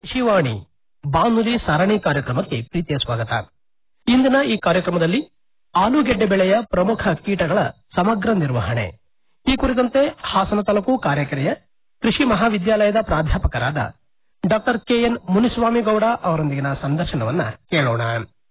ಶಿವಾಣಿ ಬಾನುಲಿ ಸರಣಿ ಕಾರ್ಯಕ್ರಮಕ್ಕೆ ಪ್ರೀತಿಯ ಸ್ವಾಗತ ಇಂದಿನ ಈ ಕಾರ್ಯಕ್ರಮದಲ್ಲಿ ಆಲೂಗೆಡ್ಡೆ ಬೆಳೆಯ ಪ್ರಮುಖ ಕೀಟಗಳ ಸಮಗ್ರ ನಿರ್ವಹಣೆ ಈ ಕುರಿತಂತೆ ಹಾಸನ ತಾಲೂಕು ಕಾರ್ಯಕೆರೆಯ ಕೃಷಿ ಮಹಾವಿದ್ಯಾಲಯದ ಪ್ರಾಧ್ಯಾಪಕರಾದ ಡಾಕ್ಟರ್ ಕೆಎನ್ ಮುನಿಸ್ವಾಮಿ ಗೌಡ ಅವರೊಂದಿಗಿನ ಸಂದರ್ಶನವನ್ನ ಕೇಳೋಣ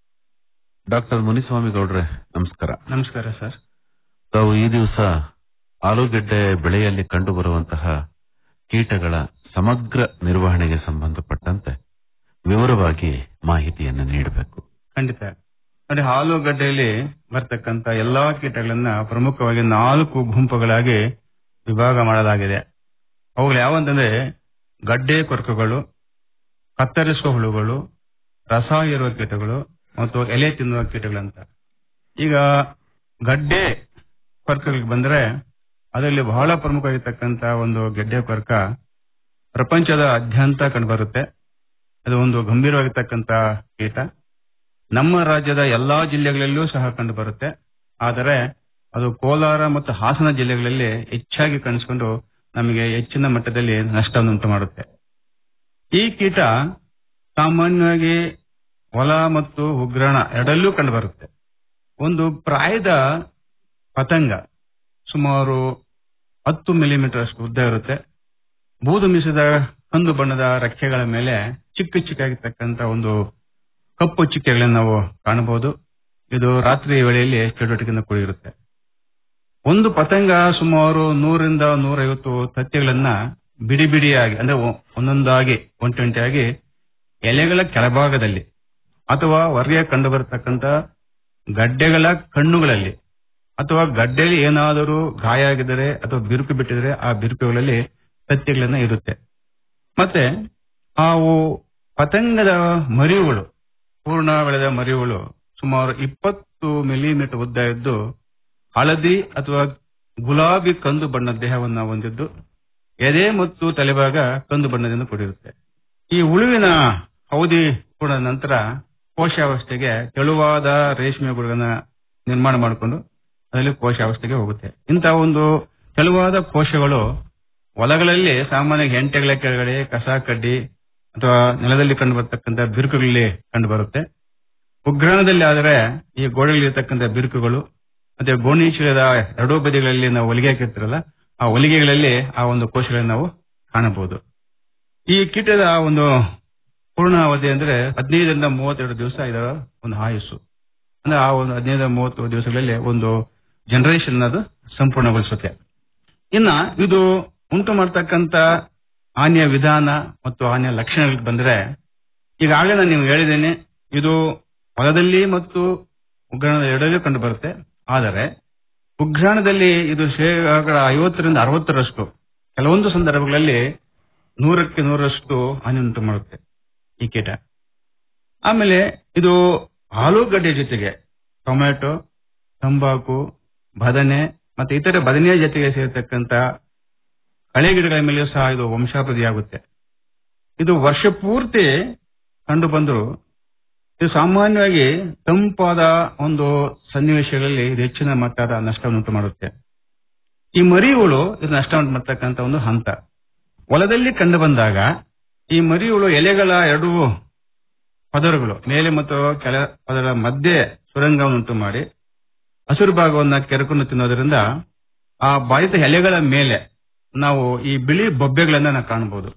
ಡಾಕ್ಟರ್ ಮುನಿಸ್ವಾಮಿ ಗೌಡ್ರೆ ನಮಸ್ಕಾರ ನಮಸ್ಕಾರ ಸರ್ ತಾವು ಈ ದಿವಸ ಆಲೂಗೆಡ್ಡೆ ಬೆಳೆಯಲ್ಲಿ ಕಂಡುಬರುವಂತಹ ಕೀಟಗಳ ಸಮಗ್ರ ನಿರ್ವಹಣೆಗೆ ಸಂಬಂಧಪಟ್ಟಂತೆ ವಿವರವಾಗಿ ಮಾಹಿತಿಯನ್ನು ನೀಡಬೇಕು ಖಂಡಿತ ನೋಡಿ ಆಲೂಗಡ್ಡೆಯಲ್ಲಿ ಬರ್ತಕ್ಕಂತ ಎಲ್ಲಾ ಕೀಟಗಳನ್ನ ಪ್ರಮುಖವಾಗಿ ನಾಲ್ಕು ಗುಂಪುಗಳಾಗಿ ವಿಭಾಗ ಮಾಡಲಾಗಿದೆ ಅವುಗಳು ಯಾವಂತಂದ್ರೆ ಗಡ್ಡೆ ಕೊರಕಗಳು ಕತ್ತರಿಸುವ ಹುಳುಗಳು ರಸ ಇರುವ ಕೀಟಗಳು ಮತ್ತು ಎಲೆ ತಿನ್ನುವ ಕೀಟಗಳಂತ ಈಗ ಗಡ್ಡೆ ಕೊರಕಗಳಿಗೆ ಬಂದ್ರೆ ಅದರಲ್ಲಿ ಬಹಳ ಪ್ರಮುಖವಾಗಿರ್ತಕ್ಕಂತ ಒಂದು ಗೆಡ್ಡೆ ಕೊರಕ ಪ್ರಪಂಚದ ಅದ್ಯಂತ ಕಂಡುಬರುತ್ತೆ ಅದು ಒಂದು ಗಂಭೀರವಾಗಿರ್ತಕ್ಕಂತ ಕೀಟ ನಮ್ಮ ರಾಜ್ಯದ ಎಲ್ಲಾ ಜಿಲ್ಲೆಗಳಲ್ಲೂ ಸಹ ಕಂಡು ಬರುತ್ತೆ ಆದರೆ ಅದು ಕೋಲಾರ ಮತ್ತು ಹಾಸನ ಜಿಲ್ಲೆಗಳಲ್ಲಿ ಹೆಚ್ಚಾಗಿ ಕಾಣಿಸಿಕೊಂಡು ನಮಗೆ ಹೆಚ್ಚಿನ ಮಟ್ಟದಲ್ಲಿ ನಷ್ಟವನ್ನು ಉಂಟು ಮಾಡುತ್ತೆ ಈ ಕೀಟ ಸಾಮಾನ್ಯವಾಗಿ ಹೊಲ ಮತ್ತು ಉಗ್ರಾಣ ಎರಡಲ್ಲೂ ಕಂಡು ಬರುತ್ತೆ ಒಂದು ಪ್ರಾಯದ ಪತಂಗ ಸುಮಾರು ಹತ್ತು ಮಿಲಿಮೀಟರ್ ಅಷ್ಟು ಉದ್ದ ಇರುತ್ತೆ ಬೂದು ಮಿಸಿದ ಕಂದು ಬಣ್ಣದ ರೆಕ್ಕೆಗಳ ಮೇಲೆ ಚಿಕ್ಕ ಚಿಕ್ಕಾಗಿರ್ತಕ್ಕಂಥ ಒಂದು ಕಪ್ಪು ಚಿಕ್ಕೆಗಳನ್ನು ನಾವು ಕಾಣಬಹುದು ಇದು ರಾತ್ರಿ ವೇಳೆಯಲ್ಲಿ ಚಟುವಟಿಕೆಯಿಂದ ಕೂಡಿರುತ್ತೆ ಒಂದು ಪತಂಗ ಸುಮಾರು ನೂರಿಂದ ನೂರೈವತ್ತು ತತ್ಯಗಳನ್ನ ಬಿಡಿ ಬಿಡಿಯಾಗಿ ಅಂದ್ರೆ ಒ- ಒಂದೊಂದಾಗಿ ಒಂಟೊಂಟಿಯಾಗಿ ಎಲೆಗಳ ಕೆಳಭಾಗದಲ್ಲಿ ಅಥವಾ ಹೊರಗೆ ಕಂಡು ಬರತಕ್ಕಂತ ಗಡ್ಡೆಗಳ ಕಣ್ಣುಗಳಲ್ಲಿ ಅಥವಾ ಗಡ್ಡೆಯಲ್ಲಿ ಏನಾದರೂ ಗಾಯ ಆಗಿದರೆ ಅಥವಾ ಬಿರುಕು ಬಿಟ್ಟಿದರೆ ಆ ಬಿರುಕುಗಳಲ್ಲಿ ತತ್ಯಗಳನ್ನ ಇರುತ್ತೆ ಮತ್ತೆ ಅವು ಪತಂಗದ ಮರಿಗಳು ಪೂರ್ಣ ಬೆಳೆದ ಮರಿಗಳು ಸುಮಾರು ಇಪ್ಪತ್ತು ಮಿಲಿಮೀಟರ್ ಉದ್ದ ಇದ್ದು ಹಳದಿ ಅಥವಾ ಗುಲಾಬಿ ಕಂದು ಬಣ್ಣದ ದೇಹವನ್ನು ಹೊಂದಿದ್ದು ಎದೆ ಮತ್ತು ತಲೆಭಾಗ ಕಂದು ಬಣ್ಣದಿಂದ ಕೂಡಿರುತ್ತೆ ಈ ಹುಳುವಿನ ಅವಧಿ ಕೂಡ ನಂತರ ಕೋಶಾವಸ್ಥೆಗೆ ತೆಳುವಾದ ರೇಷ್ಮೆ ಗುಳಗಳನ್ನ ನಿರ್ಮಾಣ ಮಾಡಿಕೊಂಡು ಅದರಲ್ಲಿ ಕೋಶಾವಸ್ಥೆಗೆ ಹೋಗುತ್ತೆ ಇಂತಹ ಒಂದು ತೆಳುವಾದ ಕೋಶಗಳು ಹೊಲಗಳಲ್ಲಿ ಸಾಮಾನ್ಯ ಹೆಂಟೆಗಳ ಕೆಳಗಡೆ ಕಸ ಕಡ್ಡಿ ಅಥವಾ ನೆಲದಲ್ಲಿ ಕಂಡು ಬರ್ತಕ್ಕಂಥ ಬಿರುಕುಗಳಲ್ಲಿ ಕಂಡು ಬರುತ್ತೆ ಉಗ್ರಾಣದಲ್ಲಿ ಆದರೆ ಈ ಗೋಡೆಗಳಿರ್ತಕ್ಕಂಥ ಬಿರುಕುಗಳು ಮತ್ತೆ ಗೋಣಿ ಚೀಲದ ಎರಡೂ ಬದಿಗಳಲ್ಲಿ ನಾವು ಹೊಲಿಗೆ ಹಾಕಿರ್ತಿರಲ್ಲ ಆ ಹೊಲಿಗೆಗಳಲ್ಲಿ ಆ ಒಂದು ಕೋಶಗಳನ್ನು ನಾವು ಕಾಣಬಹುದು ಈ ಕೀಟದ ಒಂದು ಪೂರ್ಣ ಅವಧಿ ಅಂದ್ರೆ ಹದಿನೈದರಿಂದ ಮೂವತ್ತೆರಡು ದಿವಸ ಇದರ ಒಂದು ಆಯುಸ್ಸು ಅಂದ್ರೆ ಆ ಒಂದು ಹದಿನೈದು ಮೂವತ್ತು ದಿವಸಗಳಲ್ಲಿ ಒಂದು ಜನರೇಷನ್ ಅದು ಸಂಪೂರ್ಣಗೊಳಿಸುತ್ತೆ ಇನ್ನ ಇದು ಉಂಟು ಮಾಡ್ತಕ್ಕಂತ ಹಾನಿಯ ವಿಧಾನ ಮತ್ತು ಹಾನಿಯ ಲಕ್ಷಣಗಳಿಗೆ ಬಂದ್ರೆ ಈಗಾಗಲೇ ನಾನು ನೀವು ಹೇಳಿದ್ದೇನೆ ಇದು ಹೊಲದಲ್ಲಿ ಮತ್ತು ಉಗ್ರಾಣದ ಎರಡಲ್ಲೂ ಕಂಡು ಬರುತ್ತೆ ಆದರೆ ಉಗ್ರಾಣದಲ್ಲಿ ಇದು ಶೇಕಡ ಐವತ್ತರಿಂದ ಅರವತ್ತರಷ್ಟು ಕೆಲವೊಂದು ಸಂದರ್ಭಗಳಲ್ಲಿ ನೂರಕ್ಕೆ ನೂರರಷ್ಟು ಹಾನಿ ಉಂಟು ಮಾಡುತ್ತೆ ಈ ಕೀಟ ಆಮೇಲೆ ಇದು ಆಲೂಗಡ್ಡೆ ಜೊತೆಗೆ ಟೊಮ್ಯಾಟೊ ತಂಬಾಕು ಬದನೆ ಮತ್ತೆ ಇತರೆ ಬದನೆಯ ಜೊತೆಗೆ ಸೇರತಕ್ಕಂತ ಕಳೆ ಗಿಡಗಳ ಮೇಲೆಯೂ ಸಹ ಇದು ವಂಶಾವೃದ್ಧಿಯಾಗುತ್ತೆ ಇದು ವರ್ಷ ಪೂರ್ತಿ ಕಂಡು ಬಂದರೂ ಇದು ಸಾಮಾನ್ಯವಾಗಿ ತಂಪಾದ ಒಂದು ಸನ್ನಿವೇಶಗಳಲ್ಲಿ ಇದು ಹೆಚ್ಚಿನ ಮಟ್ಟದ ನಷ್ಟವನ್ನುಂಟು ಮಾಡುತ್ತೆ ಈ ಮರಿಗಳು ಇದು ನಷ್ಟವನ್ನು ಮಾಡ್ತಕ್ಕಂಥ ಒಂದು ಹಂತ ಹೊಲದಲ್ಲಿ ಕಂಡು ಬಂದಾಗ ಈ ಮರಿಗಳು ಎಲೆಗಳ ಎರಡು ಪದರಗಳು ಮೇಲೆ ಮತ್ತು ಕೆಳ ಪದರ ಮಧ್ಯೆ ಸುರಂಗವನ್ನುಂಟು ಮಾಡಿ ಹಸಿರು ಭಾಗವನ್ನ ಕೆರಕೊಂಡು ತಿನ್ನೋದ್ರಿಂದ ಆ ಬಾಧಿತ ಎಲೆಗಳ ಮೇಲೆ ನಾವು ಈ ಬಿಳಿ ಬೊಬ್ಬೆಗಳನ್ನ ನಾವು ಕಾಣಬಹುದು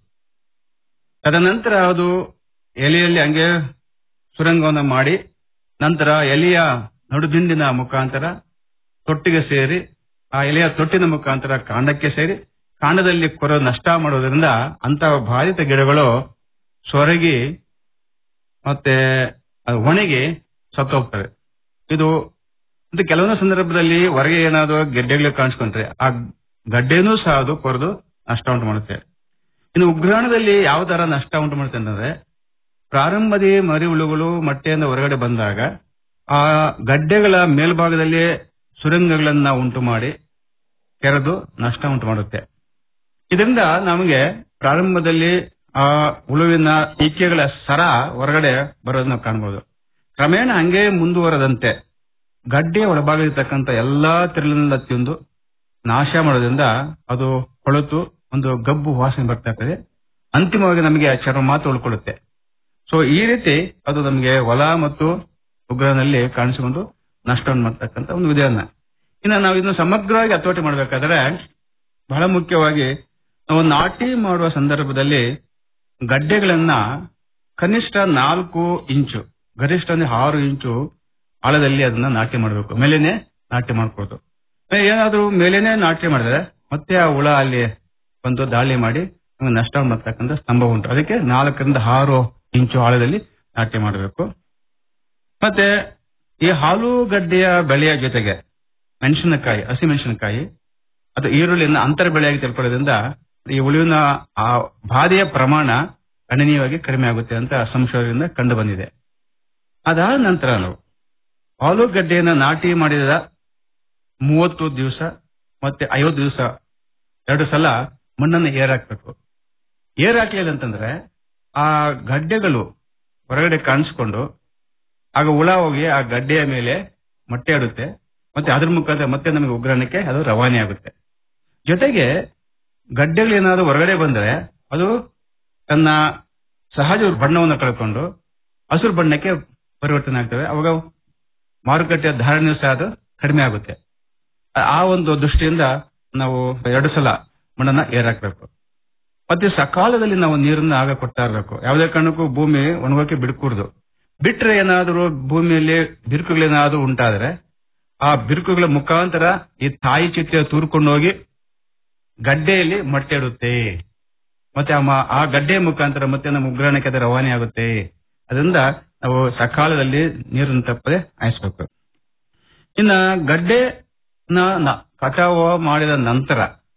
ತದನಂತರ ಅದು ಎಲೆಯಲ್ಲಿ ಹಂಗೆ ಸುರಂಗವನ್ನು ಮಾಡಿ ನಂತರ ಎಲೆಯ ನಡುದಿಂಡಿನ ಮುಖಾಂತರ ತೊಟ್ಟಿಗೆ ಸೇರಿ ಆ ಎಲೆಯ ತೊಟ್ಟಿನ ಮುಖಾಂತರ ಕಾಂಡಕ್ಕೆ ಸೇರಿ ಕಾಂಡದಲ್ಲಿ ಕೊರ ನಷ್ಟ ಮಾಡೋದ್ರಿಂದ ಅಂತಹ ಬಾಧಿತ ಗಿಡಗಳು ಸೊರಗಿ ಮತ್ತೆ ಅದು ಒಣಗಿ ಸತ್ತೋಗ್ತವೆ ಇದು ಮತ್ತೆ ಕೆಲವೊಂದು ಸಂದರ್ಭದಲ್ಲಿ ಹೊರಗೆ ಏನಾದ್ರು ಗೆಡ್ಡೆಗಳು ಕಾಣಿಸ್ಕೊಂಡ್ರೆ ಆ ಗಡ್ಡೆನೂ ಸಹ ಅದು ಕೊರೆದು ನಷ್ಟ ಉಂಟು ಮಾಡುತ್ತೆ ಇನ್ನು ಉಗ್ರಾಣದಲ್ಲಿ ಯಾವ ತರ ನಷ್ಟ ಉಂಟು ಮಾಡುತ್ತೆ ಅಂತಂದ್ರೆ ಪ್ರಾರಂಭದಿ ಮರಿ ಹುಳುಗಳು ಮೊಟ್ಟೆಯಿಂದ ಹೊರಗಡೆ ಬಂದಾಗ ಆ ಗಡ್ಡೆಗಳ ಮೇಲ್ಭಾಗದಲ್ಲಿ ಸುರಂಗಗಳನ್ನ ಉಂಟು ಮಾಡಿ ಕೆರೆದು ನಷ್ಟ ಉಂಟು ಮಾಡುತ್ತೆ ಇದರಿಂದ ನಮಗೆ ಪ್ರಾರಂಭದಲ್ಲಿ ಆ ಹುಳುವಿನ ಈಕೆಗಳ ಸರ ಹೊರಗಡೆ ಬರೋದನ್ನ ಕಾಣಬಹುದು ಕ್ರಮೇಣ ಹಂಗೆ ಮುಂದುವರದಂತೆ ಗಡ್ಡೆಯ ಒಳಭಾಗದಲ್ಲಿರ್ತಕ್ಕಂಥ ಎಲ್ಲಾ ತಿರುಳನ್ನ ತಿಂದು ನಾಶ ಮಾಡೋದ್ರಿಂದ ಅದು ಕೊಳೆತು ಒಂದು ಗಬ್ಬು ವಾಸನೆ ಬರ್ತಾ ಇರ್ತದೆ ಅಂತಿಮವಾಗಿ ನಮಗೆ ಆ ಚರ್ಮ ಮಾತ್ರ ಉಳ್ಕೊಳ್ಳುತ್ತೆ ಸೊ ಈ ರೀತಿ ಅದು ನಮಗೆ ಹೊಲ ಮತ್ತು ಉಗ್ರನಲ್ಲಿ ಕಾಣಿಸಿಕೊಂಡು ನಷ್ಟವನ್ನು ಮಾಡ್ತಕ್ಕಂಥ ಒಂದು ವಿಧಾನ ಇನ್ನು ನಾವು ಇದನ್ನು ಸಮಗ್ರವಾಗಿ ಹತೋಟಿ ಮಾಡಬೇಕಾದ್ರೆ ಬಹಳ ಮುಖ್ಯವಾಗಿ ನಾವು ನಾಟಿ ಮಾಡುವ ಸಂದರ್ಭದಲ್ಲಿ ಗಡ್ಡೆಗಳನ್ನ ಕನಿಷ್ಠ ನಾಲ್ಕು ಇಂಚು ಗರಿಷ್ಠ ಅಂದ್ರೆ ಆರು ಇಂಚು ಆಳದಲ್ಲಿ ಅದನ್ನ ನಾಟಿ ಮಾಡಬೇಕು ಮೇಲೇನೆ ನಾಟಿ ಮಾಡ್ಕೊಳ್ತು ಏನಾದ್ರೂ ಮೇಲೇನೆ ನಾಟಿ ಮಾಡಿದ್ರೆ ಮತ್ತೆ ಆ ಹುಳ ಅಲ್ಲಿ ಬಂದು ದಾಳಿ ಮಾಡಿ ನಮಗೆ ನಷ್ಟ ಮಾಡ್ತಕ್ಕಂಥ ಸ್ತಂಭ ಉಂಟು ಅದಕ್ಕೆ ನಾಲ್ಕರಿಂದ ಆರು ಇಂಚು ಆಳದಲ್ಲಿ ನಾಟಿ ಮಾಡಬೇಕು ಮತ್ತೆ ಈ ಆಲೂಗಡ್ಡೆಯ ಬೆಳೆಯ ಜೊತೆಗೆ ಮೆಣಸಿನಕಾಯಿ ಹಸಿ ಮೆಣಸಿನಕಾಯಿ ಅದು ಈರುಳ್ಳಿಯನ್ನು ಅಂತರ ಬೆಳೆಯಾಗಿ ತಿಳ್ಕೊಳ್ಳೋದ್ರಿಂದ ಈ ಉಳಿವಿನ ಆ ಬಾಧೆಯ ಪ್ರಮಾಣ ಗಣನೀಯವಾಗಿ ಕಡಿಮೆ ಆಗುತ್ತೆ ಅಂತ ಸಂಶೋಧನೆಯಿಂದ ಕಂಡು ಬಂದಿದೆ ಅದಾದ ನಂತರ ನಾವು ಆಲೂಗಡ್ಡೆಯನ್ನ ನಾಟಿ ಮಾಡಿದ ಮೂವತ್ತು ದಿವಸ ಮತ್ತೆ ಐವತ್ತು ದಿವಸ ಎರಡು ಸಲ ಮಣ್ಣನ್ನು ಏರಾಕ್ಬೇಕು ಏರಾಕ್ಲಿಲ್ಲ ಅಂತಂದ್ರೆ ಆ ಗಡ್ಡೆಗಳು ಹೊರಗಡೆ ಕಾಣಿಸ್ಕೊಂಡು ಆಗ ಹುಳ ಹೋಗಿ ಆ ಗಡ್ಡೆಯ ಮೇಲೆ ಮೊಟ್ಟೆ ಇಡುತ್ತೆ ಮತ್ತೆ ಅದ್ರ ಮುಖಾಂತರ ಮತ್ತೆ ನಮಗೆ ಉಗ್ರಾಣಕ್ಕೆ ಅದು ರವಾನೆ ಆಗುತ್ತೆ ಜೊತೆಗೆ ಗಡ್ಡೆಗಳೇನಾದ್ರೂ ಹೊರಗಡೆ ಬಂದ್ರೆ ಅದು ತನ್ನ ಸಹಜ ಬಣ್ಣವನ್ನು ಕಳ್ಕೊಂಡು ಹಸಿರು ಬಣ್ಣಕ್ಕೆ ಪರಿವರ್ತನೆ ಆಗ್ತವೆ ಅವಾಗ ಮಾರುಕಟ್ಟೆಯ ಧಾರಣೆಯೂ ಸಹ ಅದು ಕಡಿಮೆ ಆಗುತ್ತೆ ಆ- ಆ ಒಂದು ದೃಷ್ಟಿಯಿಂದ ನಾವು ಎರಡು ಸಲ ಮಣ್ಣನ್ನ ಏರಾಕ್ಬೇಕು ಮತ್ತೆ ಸಕಾಲದಲ್ಲಿ ನಾವು ನೀರನ್ನ ಆಗ ಕೊಡ್ತಾ ಇರಬೇಕು ಯಾವುದೇ ಕಾರಣಕ್ಕೂ ಭೂಮಿ ಒಣಗೋಕೆ ಬಿಡ್ಕೂಡ್ದು ಬಿಟ್ರೆ ಏನಾದರೂ ಭೂಮಿಯಲ್ಲಿ ಬಿರುಕುಗಳೇನಾದ್ರೂ ಉಂಟಾದ್ರೆ ಆ ಬಿರುಕುಗಳ ಮುಖಾಂತರ ಈ ತಾಯಿ ಚಿಟ್ಟೆ ತೂರ್ಕೊಂಡು ಹೋಗಿ ಗಡ್ಡೆಯಲ್ಲಿ ಮೊಟ್ಟೆ ಇಡುತ್ತೆ ಮತ್ತೆ ಆ ಮ- ಆ ಗಡ್ಡೆಯ ಮುಖಾಂತರ ಮತ್ತೆ ನಮ್ಮ ಉಗ್ರಾಣಕ್ಕೆ ಅದು ರವಾನೆ ಆಗುತ್ತೆ ಅದರಿಂದ ನಾವು ಸಕಾಲದಲ್ಲಿ ನೀರನ್ನು ತಪ್ಪದೆ ಹಾಯಿಸ್ಬೇಕು ಇನ್ನ ಗಡ್ಡೆನ ನ- ಕಟಾವು ಮಾಡಿದ ನಂತರ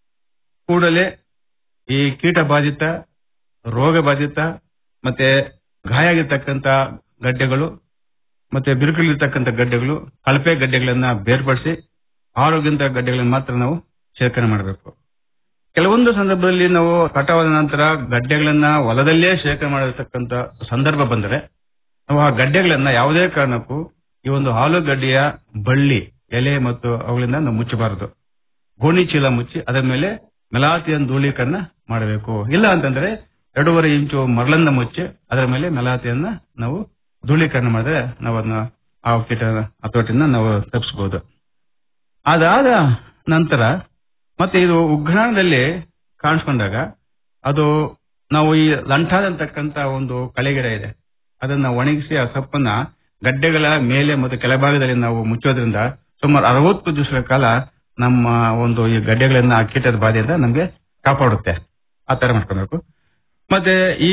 ಕೂಡಲೇ ಈ ಕೀಟ ಬಾಧಿತ ರೋಗ ಬಾಧಿತ ಮತ್ತೆ ಗಾಯ ಆಗಿರ್ತಕ್ಕಂಥ ಗಡ್ಡೆಗಳು ಮತ್ತೆ ಬಿರುಕುಗಳಿರ್ತಕ್ಕಂಥ ಗಡ್ಡೆಗಳು ಕಳಪೆ ಗಡ್ಡೆಗಳನ್ನ ಬೇರ್ಪಡಿಸಿ ಆರೋಗ್ಯಂತ ಗಡ್ಡೆಗಳನ್ನ ಮಾತ್ರ ನಾವು ಶೇಖರಣೆ ಮಾಡಬೇಕು ಕೆಲವೊಂದು ಸಂದರ್ಭದಲ್ಲಿ ನಾವು ಕಟಾವಾದ ನಂತರ ಗಡ್ಡೆಗಳನ್ನ ಹೊಲದಲ್ಲೇ ಶೇಖರಣೆ ಮಾಡಿರ್ತಕ್ಕಂಥ ಸಂದರ್ಭ ಬಂದರೆ ನಾವು ಆ ಗಡ್ಡೆಗಳನ್ನ ಯಾವುದೇ ಕಾರಣಕ್ಕೂ ಈ ಒಂದು ಆಲೂಗಡ್ಡೆಯ ಬಳ್ಳಿ ಎಲೆ ಮತ್ತು ಅವುಗಳಿಂದ ನಾವು ಮುಚ್ಚಬಾರದು ಗೋಣಿ ಚೀಲ ಮುಚ್ಚಿ ಅದರ ಮೇಲೆ ಮೆಲಾತಿಯನ್ನು ಧೂಳೀಕರಣ ಮಾಡಬೇಕು ಇಲ್ಲ ಅಂತಂದ್ರೆ ಎರಡೂವರೆ ಇಂಚು ಮರಳನ್ನ ಮುಚ್ಚಿ ಅದರ ಮೇಲೆ ಮೆಲಾತಿಯನ್ನ ನಾವು ಧೂಳೀಕರಣ ಮಾಡಿದ್ರೆ ನಾವು ಅದನ್ನ ಆ ಕೀಟ ಹತೋಟಿನ ನಾವು ತಪ್ಪಿಸಬಹುದು ಅದಾದ ನಂತರ ಮತ್ತೆ ಇದು ಉಗ್ರಾಣದಲ್ಲಿ ಕಾಣಿಸ್ಕೊಂಡಾಗ ಅದು ನಾವು ಈ ಲಂಠಾದ ಅಂತಕ್ಕಂತ ಒಂದು ಕಳೆಗಿಡ ಇದೆ ಅದನ್ನ ಒಣಗಿಸಿ ಆ ಸೊಪ್ಪನ್ನ ಗಡ್ಡೆಗಳ ಮೇಲೆ ಮತ್ತು ಕೆಳಭಾಗದಲ್ಲಿ ನಾವು ಮುಚ್ಚೋದ್ರಿಂದ ಸುಮಾರು ಅರವತ್ತು ದಿವಸಗಳ ಕಾಲ ನಮ್ಮ ಒಂದು ಈ ಗಡ್ಡೆಗಳನ್ನ ಆ ಕೀಟದ ಬಾಧೆಯಿಂದ ನಮಗೆ ಕಾಪಾಡುತ್ತೆ ಆ ತರ ಮಾಡ್ಕೊಬೇಕು ಮತ್ತೆ ಈ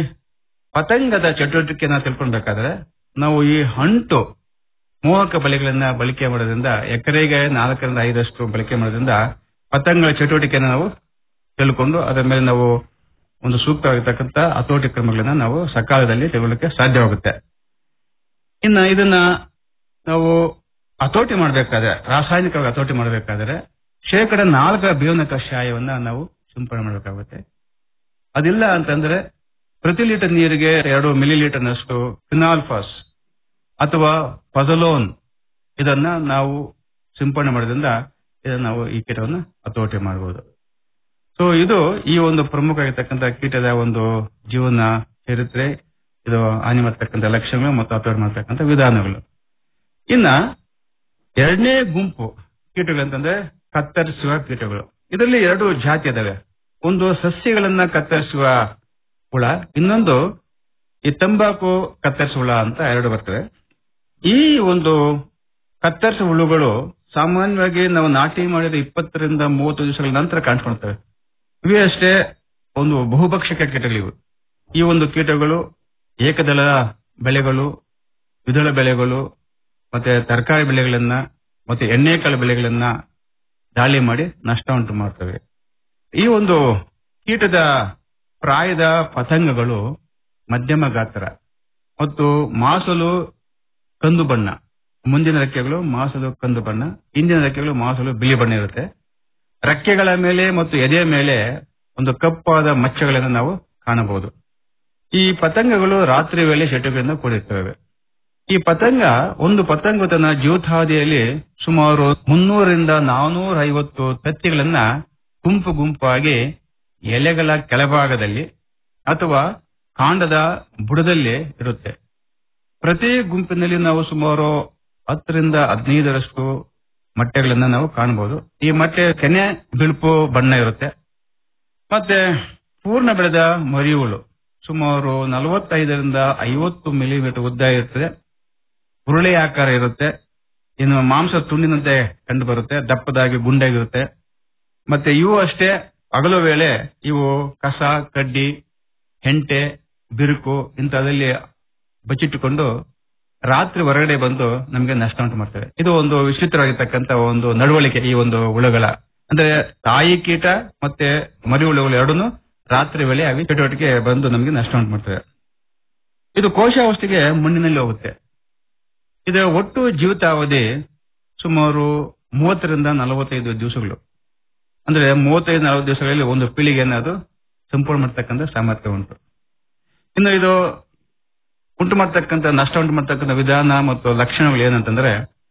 ಪತಂಗದ ಚಟುವಟಿಕೆನ ತಿಳ್ಕೊಳ್ಬೇಕಾದ್ರೆ ನಾವು ಈ ಅಂಟು ಮೋಹಕ ಬಲೆಗಳನ್ನ ಬಳಕೆ ಮಾಡೋದ್ರಿಂದ ಎಕರೆಗೆ ನಾಲ್ಕರಿಂದ ಐದಷ್ಟು ಬಳಕೆ ಮಾಡೋದ್ರಿಂದ ಪತಂಗಗಳ ಚಟುವಟಿಕೆನ ನಾವು ತಿಳ್ಕೊಂಡು ಅದರ ಮೇಲೆ ನಾವು ಒಂದು ಸೂಕ್ತವಾಗಿರ್ತಕ್ಕಂಥ ಹತೋಟಿ ಕ್ರಮಗಳನ್ನ ನಾವು ಸಕಾಲದಲ್ಲಿ ತೆಗೊಳ್ಳಕ್ಕೆ ಸಾಧ್ಯವಾಗುತ್ತೆ ಇನ್ನ ಇದನ್ನ ನಾವು ಹತೋಟಿ ಮಾಡಬೇಕಾದ್ರೆ ರಾಸಾಯನಿಕವಾಗಿ ಹತೋಟಿ ಮಾಡಬೇಕಾದ್ರೆ ಶೇಕಡ ನಾಲ್ಕರ ಬೇವಿನ ಕಷಾಯವನ್ನ ನಾವು ಸಿಂಪಡಣೆ ಮಾಡಬೇಕಾಗುತ್ತೆ ಅದಿಲ್ಲ ಅಂತಂದ್ರೆ ಪ್ರತಿ ಲೀಟರ್ ನೀರಿಗೆ ಎರಡು ಮಿಲಿ ಲೀಟರ್ನಷ್ಟು ಫಿನಾಲ್ಫಾಸ್ ಅಥವಾ ಪಜಲೋನ್ ಇದನ್ನ ನಾವು ಸಿಂಪಡಣೆ ಮಾಡೋದ್ರಿಂದ ಇದನ್ನ ನಾವು ಈ ಕೀಟವನ್ನು ಹತೋಟಿ ಮಾಡಬಹುದು ಸೊ ಇದು ಈ ಒಂದು ಪ್ರಮುಖ ಆಗಿರ್ತಕ್ಕಂಥ ಕೀಟದ ಒಂದು ಜೀವನ ಚರಿತ್ರೆ ಇದು ಹಾನಿ ಮಾಡ್ತಕ್ಕಂಥ ಲಕ್ಷಣಗಳು ಮತ್ತು ಹತೋಟಿ ಮಾಡ್ತಕ್ಕಂಥ ವಿಧಾನಗಳು ಇನ್ನ ಎರಡನೇ ಗುಂಪು ಕೀಟಗಳು ಅಂತಂದ್ರೆ ಕತ್ತರಿಸುವ ಕೀಟಗಳು ಇದರಲ್ಲಿ ಎರಡು ಜಾತಿ ಇದಾವೆ ಒಂದು ಸಸ್ಯಗಳನ್ನ ಕತ್ತರಿಸುವ ಹುಳ ಇನ್ನೊಂದು ಈ ತಂಬಾಕು ಕತ್ತರಿಸುವ ಹುಳ ಅಂತ ಎರಡು ಬರ್ತವೆ ಈ ಒಂದು ಕತ್ತರಿಸುವ ಹುಳುಗಳು ಸಾಮಾನ್ಯವಾಗಿ ನಾವು ನಾಟಿ ಮಾಡಿದ ಇಪ್ಪತ್ತರಿಂದ ಮೂವತ್ತು ದಿವಸಗಳ ನಂತರ ಕಾಣಿಸ್ಕೊಳ್ತವೆ ಇವೇ ಅಷ್ಟೇ ಒಂದು ಬಹುಭಕ್ಷಕ ಕೀಟಗಳಿವು ಈ ಒಂದು ಕೀಟಗಳು ಏಕದಳ ಬೆಳೆಗಳು ದ್ವಿದಳ ಬೆಳೆಗಳು ಮತ್ತೆ ತರಕಾರಿ ಬೆಳೆಗಳನ್ನ ಮತ್ತೆ ಎಣ್ಣೆಕಾಳು ಬೆಳೆಗಳನ್ನ ದಾಳಿ ಮಾಡಿ ನಷ್ಟ ಉಂಟು ಮಾಡ್ತವೆ ಈ ಒಂದು ಕೀಟದ ಪ್ರಾಯದ ಪತಂಗಗಳು ಮಧ್ಯಮ ಗಾತ್ರ ಮತ್ತು ಮಾಸಲು ಕಂದು ಬಣ್ಣ ಮುಂದಿನ ರೆಕ್ಕೆಗಳು ಮಾಸಲು ಕಂದು ಬಣ್ಣ ಹಿಂದಿನ ರೆಕ್ಕೆಗಳು ಮಾಸಲು ಬಿಳಿ ಬಣ್ಣ ಇರುತ್ತೆ ರೆಕ್ಕೆಗಳ ಮೇಲೆ ಮತ್ತು ಎದೆಯ ಮೇಲೆ ಒಂದು ಕಪ್ಪಾದ ಮಚ್ಚಗಳನ್ನು ನಾವು ಕಾಣಬಹುದು ಈ ಪತಂಗಗಳು ರಾತ್ರಿ ವೇಳೆ ಚಟುಗಳಿಂದ ಕೂಡಿರ್ತವೆ ಈ ಪತಂಗ ಒಂದು ಪತಂಗ ತನ್ನ ಜೀವಿತಾವಧಿಯಲ್ಲಿ ಸುಮಾರು ಮುನ್ನೂರರಿಂದ ನಾನೂರ ಐವತ್ತು ತತ್ತಿಗಳನ್ನ ಗುಂಪು ಗುಂಪಾಗಿ ಎಲೆಗಳ ಕೆಳಭಾಗದಲ್ಲಿ ಅಥವಾ ಕಾಂಡದ ಬುಡದಲ್ಲಿ ಇರುತ್ತೆ ಪ್ರತಿ ಗುಂಪಿನಲ್ಲಿ ನಾವು ಸುಮಾರು ಹತ್ತರಿಂದ ಹದಿನೈದರಷ್ಟು ಮೊಟ್ಟೆಗಳನ್ನ ನಾವು ಕಾಣಬಹುದು ಈ ಮೊಟ್ಟೆ ಕೆನೆ ಬಿಳುಪು ಬಣ್ಣ ಇರುತ್ತೆ ಮತ್ತೆ ಪೂರ್ಣ ಬೆಳೆದ ಮರಿಹುಳು ಸುಮಾರು ನಲವತ್ತೈದರಿಂದ ಐವತ್ತು ಮಿಲಿಮೀಟರ್ ಉದ್ದ ಇರ್ತದೆ ಉರುಳೆ ಆಕಾರ ಇರುತ್ತೆ ಇನ್ನು ಮಾಂಸ ತುಂಡಿನಂತೆ ಕಂಡು ಬರುತ್ತೆ ದಪ್ಪದಾಗಿ ಗುಂಡಾಗಿರುತ್ತೆ ಮತ್ತೆ ಇವು ಅಷ್ಟೇ ಹಗಲು ವೇಳೆ ಇವು ಕಸ ಕಡ್ಡಿ ಹೆಂಟೆ ಬಿರುಕು ಇಂಥದ್ರಲ್ಲಿ ಬಚ್ಚಿಟ್ಟುಕೊಂಡು ರಾತ್ರಿ ಹೊರಗಡೆ ಬಂದು ನಮಗೆ ನಷ್ಟ ಉಂಟು ಮಾಡ್ತವೆ ಇದು ಒಂದು ವಿಚಿತ್ರವಾಗಿರ್ತಕ್ಕಂಥ ಒಂದು ನಡವಳಿಕೆ ಈ ಒಂದು ಹುಳುಗಳ ಅಂದ್ರೆ ತಾಯಿ ಕೀಟ ಮತ್ತೆ ಮರಿ ಹುಳುಗಳು ಎರಡೂ ರಾತ್ರಿ ವೇಳೆ ಅವಿ ಚಟುವಟಿಕೆ ಬಂದು ನಮಗೆ ನಷ್ಟ ಉಂಟು ಮಾಡ್ತವೆ ಇದು ಕೋಶಾವಸ್ಥೆಗೆ ಮಣ್ಣಿನಲ್ಲಿ ಹೋಗುತ್ತೆ ಇದರ ಒಟ್ಟು ಜೀವಿತಾವಧಿ ಸುಮಾರು ಮೂವತ್ತರಿಂದ ನಲವತ್ತೈದು ದಿವಸಗಳು ಅಂದ್ರೆ ಮೂವತ್ತೈದು ನಲವತ್ತು ದಿವಸಗಳಲ್ಲಿ ಒಂದು ಪೀಳಿಗೆಯನ್ನು ಅದು ಸಂಪೂರ್ಣ ಮಾಡ್ತಕ್ಕಂಥ ಸಾಮರ್ಥ್ಯ ಉಂಟು ಇನ್ನು ಇದು ಉಂಟು ಮಾಡ್ತಕ್ಕಂಥ ನಷ್ಟ ಉಂಟು ಮಾಡ್ತಕ್ಕಂಥ ವಿಧಾನ ಮತ್ತು ಲಕ್ಷಣಗಳು ಏನಂತಂದ್ರೆ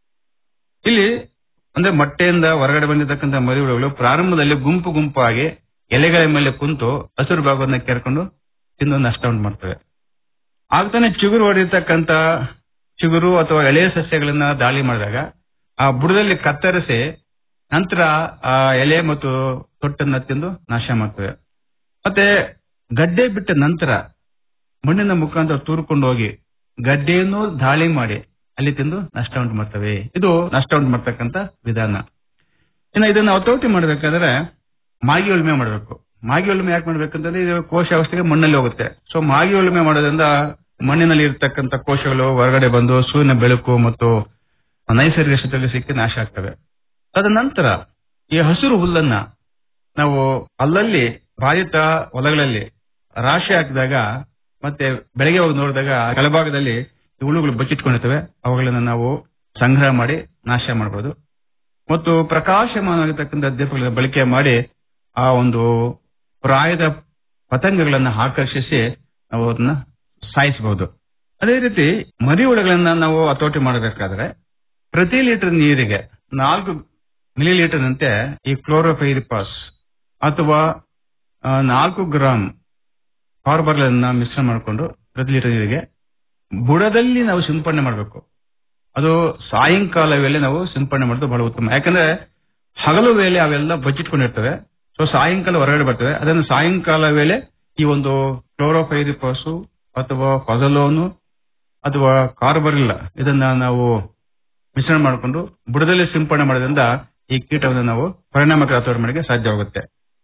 ಇಲ್ಲಿ ಅಂದ್ರೆ ಮೊಟ್ಟೆಯಿಂದ ಹೊರಗಡೆ ಬಂದಿರತಕ್ಕಂಥ ಮರಿಹುಳುಗಳು ಪ್ರಾರಂಭದಲ್ಲಿ ಗುಂಪು ಗುಂಪಾಗಿ ಎಲೆಗಳ ಮೇಲೆ ಕುಂತು ಹಸಿರು ಭಾಗವನ್ನ ಕೆರ್ಕೊಂಡು ತಿಂದು ನಷ್ಟ ಉಂಟು ಮಾಡ್ತವೆ ಆಗ್ತಾನೆ ಚಿಗುರು ಹೊಡೆಯತಕ್ಕಂತ ಚಿಗುರು ಅಥವಾ ಎಳೆಯ ಸಸ್ಯಗಳನ್ನ ದಾಳಿ ಮಾಡಿದಾಗ ಆ ಬುಡದಲ್ಲಿ ಕತ್ತರಿಸಿ ನಂತರ ಆ ಎಲೆ ಮತ್ತು ತೊಟ್ಟನ್ನ ತಿಂದು ನಾಶ ಮಾಡ್ತವೆ ಮತ್ತೆ ಗಡ್ಡೆ ಬಿಟ್ಟ ನಂತರ ಮಣ್ಣಿನ ಮುಖಾಂತರ ತೂರ್ಕೊಂಡು ಹೋಗಿ ಗಡ್ಡೆಯನ್ನು ದಾಳಿ ಮಾಡಿ ಅಲ್ಲಿ ತಿಂದು ನಷ್ಟ ಉಂಟು ಮಾಡ್ತವೆ ಇದು ನಷ್ಟ ಉಂಟು ಮಾಡ್ತಕ್ಕಂಥ ವಿಧಾನ ಇನ್ನು ಇದನ್ನ ಹತೋಟಿ ಮಾಡ್ಬೇಕಾದ್ರೆ ಮಾಗಿ ಉಳುಮೆ ಮಾಡಬೇಕು ಮಾಗಿ ಉಳುಮೆ ಯಾಕೆ ಮಾಡ್ಬೇಕಂತಂದ್ರೆ ಇದು ಕೋಶಾವಸ್ಥೆಗೆ ಮಣ್ಣಲ್ಲಿ ಹೋಗುತ್ತೆ ಸೊ ಮಾಗಿ ಉಳುಮೆ ಮಾಡೋದ್ರಿಂದ ಮಣ್ಣಿನಲ್ಲಿ ಇರತಕ್ಕಂಥ ಕೋಶಗಳು ಹೊರಗಡೆ ಬಂದು ಸೂರ್ಯನ ಬೆಳಕು ಮತ್ತು ನೈಸರ್ಗಿಕ ಸ್ಥಿತಿಯಲ್ಲಿ ಸಿಕ್ಕಿ ನಾಶ ಆಗ್ತವೆ ತದನಂತರ ಈ ಹಸಿರು ಹುಲ್ಲನ್ನ ನಾವು ಅಲ್ಲಲ್ಲಿ ಬಾಧಿತ ಹೊಲಗಳಲ್ಲಿ ರಾಶಿ ಹಾಕಿದಾಗ ಮತ್ತೆ ಬೆಳಗ್ಗೆ ಹೋಗಿ ನೋಡಿದಾಗ ಕೆಳಭಾಗದಲ್ಲಿ ಈ ಹುಳುಗಳು ಬಚ್ಚಿಟ್ಕೊಂಡಿರ್ತವೆ ಅವುಗಳನ್ನ ನಾವು ಸಂಗ್ರಹ ಮಾಡಿ ನಾಶ ಮಾಡಬಹುದು ಮತ್ತು ಪ್ರಕಾಶಮಾನವಾಗಿರ್ತಕ್ಕಂಥ ದೀಪಗಳ ಬಳಕೆ ಮಾಡಿ ಆ ಒಂದು ಪ್ರಾಯದ ಪತಂಗಗಳನ್ನ ಆಕರ್ಷಿಸಿ ನಾವು ಅದನ್ನ ಸಾಯಿಸಬಹುದು ಅದೇ ರೀತಿ ಮರಿ ಹುಳುಗಳನ್ನ ನಾವು ಹತೋಟಿ ಮಾಡಬೇಕಾದ್ರೆ ಪ್ರತಿ ಲೀಟರ್ ನೀರಿಗೆ ನಾಲ್ಕು ಮಿಲಿ ಲೀಟರ್ನಂತೆ ಈ ಕ್ಲೋರೋಫೈರಿಪಾಸ್ ಅಥವಾ ಆ, ನಾಲ್ಕು ಗ್ರಾಂ ಕಾರ್ಬರ್ಗಳನ್ನ ಮಿಶ್ರಣ ಮಾಡಿಕೊಂಡು ಪ್ರತಿ ಲೀಟರ್ ನೀರಿಗೆ ಬುಡದಲ್ಲಿ ನಾವು ಸಿಂಪಡಣೆ ಮಾಡಬೇಕು ಅದು ಸಾಯಂಕಾಲ ವೇಳೆ ನಾವು ಸಿಂಪಡಣೆ ಮಾಡೋದು ಬಹಳ ಉತ್ತಮ ಯಾಕಂದ್ರೆ ಹಗಲು ವೇಳೆ ಅವೆಲ್ಲ ಬಚ್ಚಿಟ್ಕೊಂಡಿರ್ತವೆ ಸೊ ಸಾಯಂಕಾಲ ಹೊರಗಡೆ ಬರ್ತವೆ ಅದನ್ನು ಸಾಯಂಕಾಲ ವೇಳೆ ಈ ಒಂದು ಕ್ಲೋರೋಫೈರಿಪಾಸು ಅಥವಾ ಫಜಲೋನು ಅಥವಾ ಕಾರ್ಬರಿಲ್ಲ ಇದನ್ನ ನಾವು ಮಿಶ್ರಣ ಮಾಡಿಕೊಂಡು ಬುಡದಲ್ಲಿ ಸಿಂಪಡಣೆ ಮಾಡೋದ್ರಿಂದ ಈ ಕೀಟವನ್ನು ನಾವು ಪರಿಣಾಮಕಾರಿ ಹತೋಟಿ ಮಾಡಲಿಕ್ಕೆ ಸಾಧ್ಯವಾಗುತ್ತೆ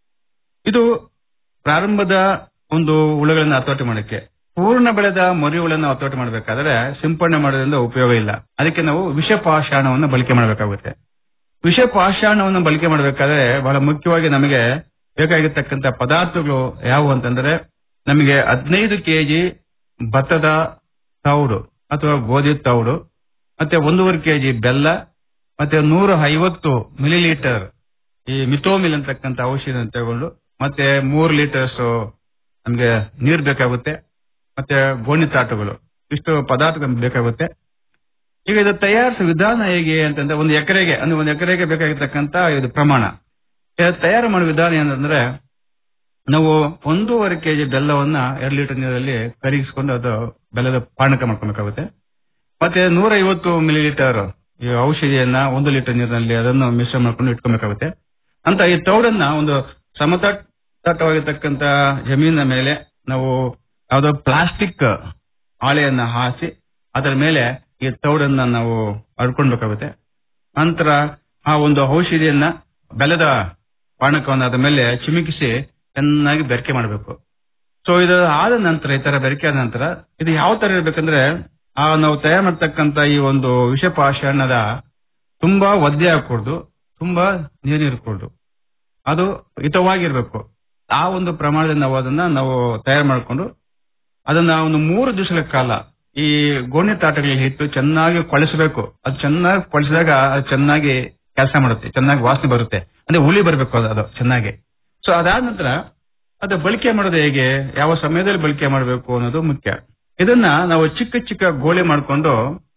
ಇದು ಪ್ರಾರಂಭದ ಒಂದು ಹುಳುಗಳನ್ನ ಹತೋಟಿ ಮಾಡಕ್ಕೆ ಪೂರ್ಣ ಬೆಳೆದ ಮರಿ ಹುಳನ್ನ ಹತೋಟಿ ಮಾಡಬೇಕಾದ್ರೆ ಸಿಂಪಡಣೆ ಮಾಡೋದ್ರಿಂದ ಉಪಯೋಗ ಇಲ್ಲ ಅದಕ್ಕೆ ನಾವು ವಿಷಪಾಷಾಣವನ್ನು ಬಳಕೆ ಮಾಡಬೇಕಾಗುತ್ತೆ ವಿಷಪಾಷಾಣವನ್ನು ಬಳಕೆ ಮಾಡಬೇಕಾದ್ರೆ ಬಹಳ ಮುಖ್ಯವಾಗಿ ನಮಗೆ ಬೇಕಾಗಿರ್ತಕ್ಕಂಥ ಪದಾರ್ಥಗಳು ಯಾವುವು ಅಂತಂದ್ರೆ ನಮಗೆ ಹದಿನೈದು ಕೆಜಿ ಭತ್ತದ ತೌಡು ಅಥವಾ ಗೋಧಿ ತೌಡು ಮತ್ತೆ ಒಂದೂವರೆ ಕೆಜಿ ಬೆಲ್ಲ ಮತ್ತೆ ನೂರ ಐವತ್ತು ಮಿಲಿ ಲೀಟರ್ ಈ ಮಿಥೋಮಿಲ್ ಅಂತಕ್ಕಂಥ ಔಷಧ ತಗೊಂಡು ಮತ್ತೆ ಮೂರು ಲೀಟರ್ಸ್ ನಮಗೆ ನೀರು ಬೇಕಾಗುತ್ತೆ ಮತ್ತೆ ಗೋಣಿ ತಾಟುಗಳು ಇಷ್ಟು ಪದಾರ್ಥ ನಮ್ಗೆ ಬೇಕಾಗುತ್ತೆ ಈಗ ಇದು ತಯಾರಿಸುವ ವಿಧಾನ ಹೇಗೆ ಅಂತಂದ್ರೆ ಒಂದು ಎಕರೆಗೆ ಅಂದ್ರೆ ಒಂದು ಎಕರೆಗೆ ಬೇಕಾಗಿರ್ತಕ್ಕಂಥ ಇದು ಪ್ರಮಾಣ ಇದು ತಯಾರು ಮಾಡುವ ವಿಧಾನ ಏನಂದ್ರೆ ನಾವು ಒಂದೂವರೆ ಕೆಜಿ ಬೆಲ್ಲವನ್ನ ಎರಡು ಲೀಟರ್ ನೀರಲ್ಲಿ ಕರಗಿಸ್ಕೊಂಡು ಅದು ಬೆಲ್ಲದ ಪಾನಕ ಮಾಡ್ಕೊಬೇಕಾಗುತ್ತೆ ಮತ್ತೆ ನೂರ ಐವತ್ತು ಮಿಲಿ ಲೀಟರ್ ಈ ಔಷಧಿಯನ್ನ ಒಂದು ಲೀಟರ್ ನೀರಿನಲ್ಲಿ ಅದನ್ನು ಮಿಶ್ರಣ ಮಾಡ್ಕೊಂಡು ಇಟ್ಕೊಬೇಕಾಗುತ್ತೆ ಅಂತ ಈ ತೌಡನ್ನ ಒಂದು ಸಮತಟ್ಟವಾಗಿರ್ತಕ್ಕಂಥ ಜಮೀನಿನ ಮೇಲೆ ನಾವು ಯಾವುದೋ ಪ್ಲಾಸ್ಟಿಕ್ ಹಾಳೆಯನ್ನ ಹಾಸಿ ಅದರ ಮೇಲೆ ಈ ತೌಡನ್ನ ನಾವು ಹರ್ಕೊಳ್ಬೇಕಾಗುತ್ತೆ ನಂತರ ಆ ಒಂದು ಔಷಧಿಯನ್ನ ಬೆಲ್ಲದ ಪಾನಕವನ್ನು ಅದ್ರ ಮೇಲೆ ಚಿಮುಕಿಸಿ ಚೆನ್ನಾಗಿ ಬೆರಕೆ ಮಾಡಬೇಕು ಸೊ ಇದು ಆದ ನಂತರ ಈ ತರ ಬೆರಕೆ ಆದ ನಂತರ ಇದು ಯಾವ ತರ ಇರ್ಬೇಕಂದ್ರೆ ಆ ನಾವು ತಯಾರು ಮಾಡ್ತಕ್ಕಂತ ಈ ಒಂದು ವಿಷಪಾಷಾಣದ ತುಂಬಾ ಒದ್ದೆ ಹಾಕೂಡ್ದು ತುಂಬಾ ನೀರು ಇರಕೂಡ್ದು ಅದು ಹಿತವಾಗಿರ್ಬೇಕು ಆ ಒಂದು ಪ್ರಮಾಣದಲ್ಲಿ ನಾವು ಅದನ್ನ ನಾವು ತಯಾರು ಮಾಡಿಕೊಂಡು ಅದನ್ನ ಒಂದು ಮೂರು ದಿವಸಗಳ ಕಾಲ ಈ ಗೋಣಿ ತಾಟಗಳಲ್ಲಿ ಇಟ್ಟು ಚೆನ್ನಾಗಿ ಕೊಳಿಸಬೇಕು ಅದು ಚೆನ್ನಾಗಿ ಕೊಳಿಸಿದಾಗ ಅದು ಚೆನ್ನಾಗಿ ಕೆಲಸ ಮಾಡುತ್ತೆ ಚೆನ್ನಾಗಿ ವಾಸನೆ ಬರುತ್ತೆ ಅಂದ್ರೆ ಹುಳಿ ಬರಬೇಕು ಅದು ಅದು ಚೆನ್ನಾಗಿ ಸೊ ಅದಾದ ನಂತರ ಅದು ಬಳಕೆ ಮಾಡೋದು ಹೇಗೆ ಯಾವ ಸಮಯದಲ್ಲಿ ಬಳಕೆ ಮಾಡಬೇಕು ಅನ್ನೋದು ಮುಖ್ಯ ಇದನ್ನ ನಾವು ಚಿಕ್ಕ ಚಿಕ್ಕ ಗೋಳೆ ಮಾಡಿಕೊಂಡು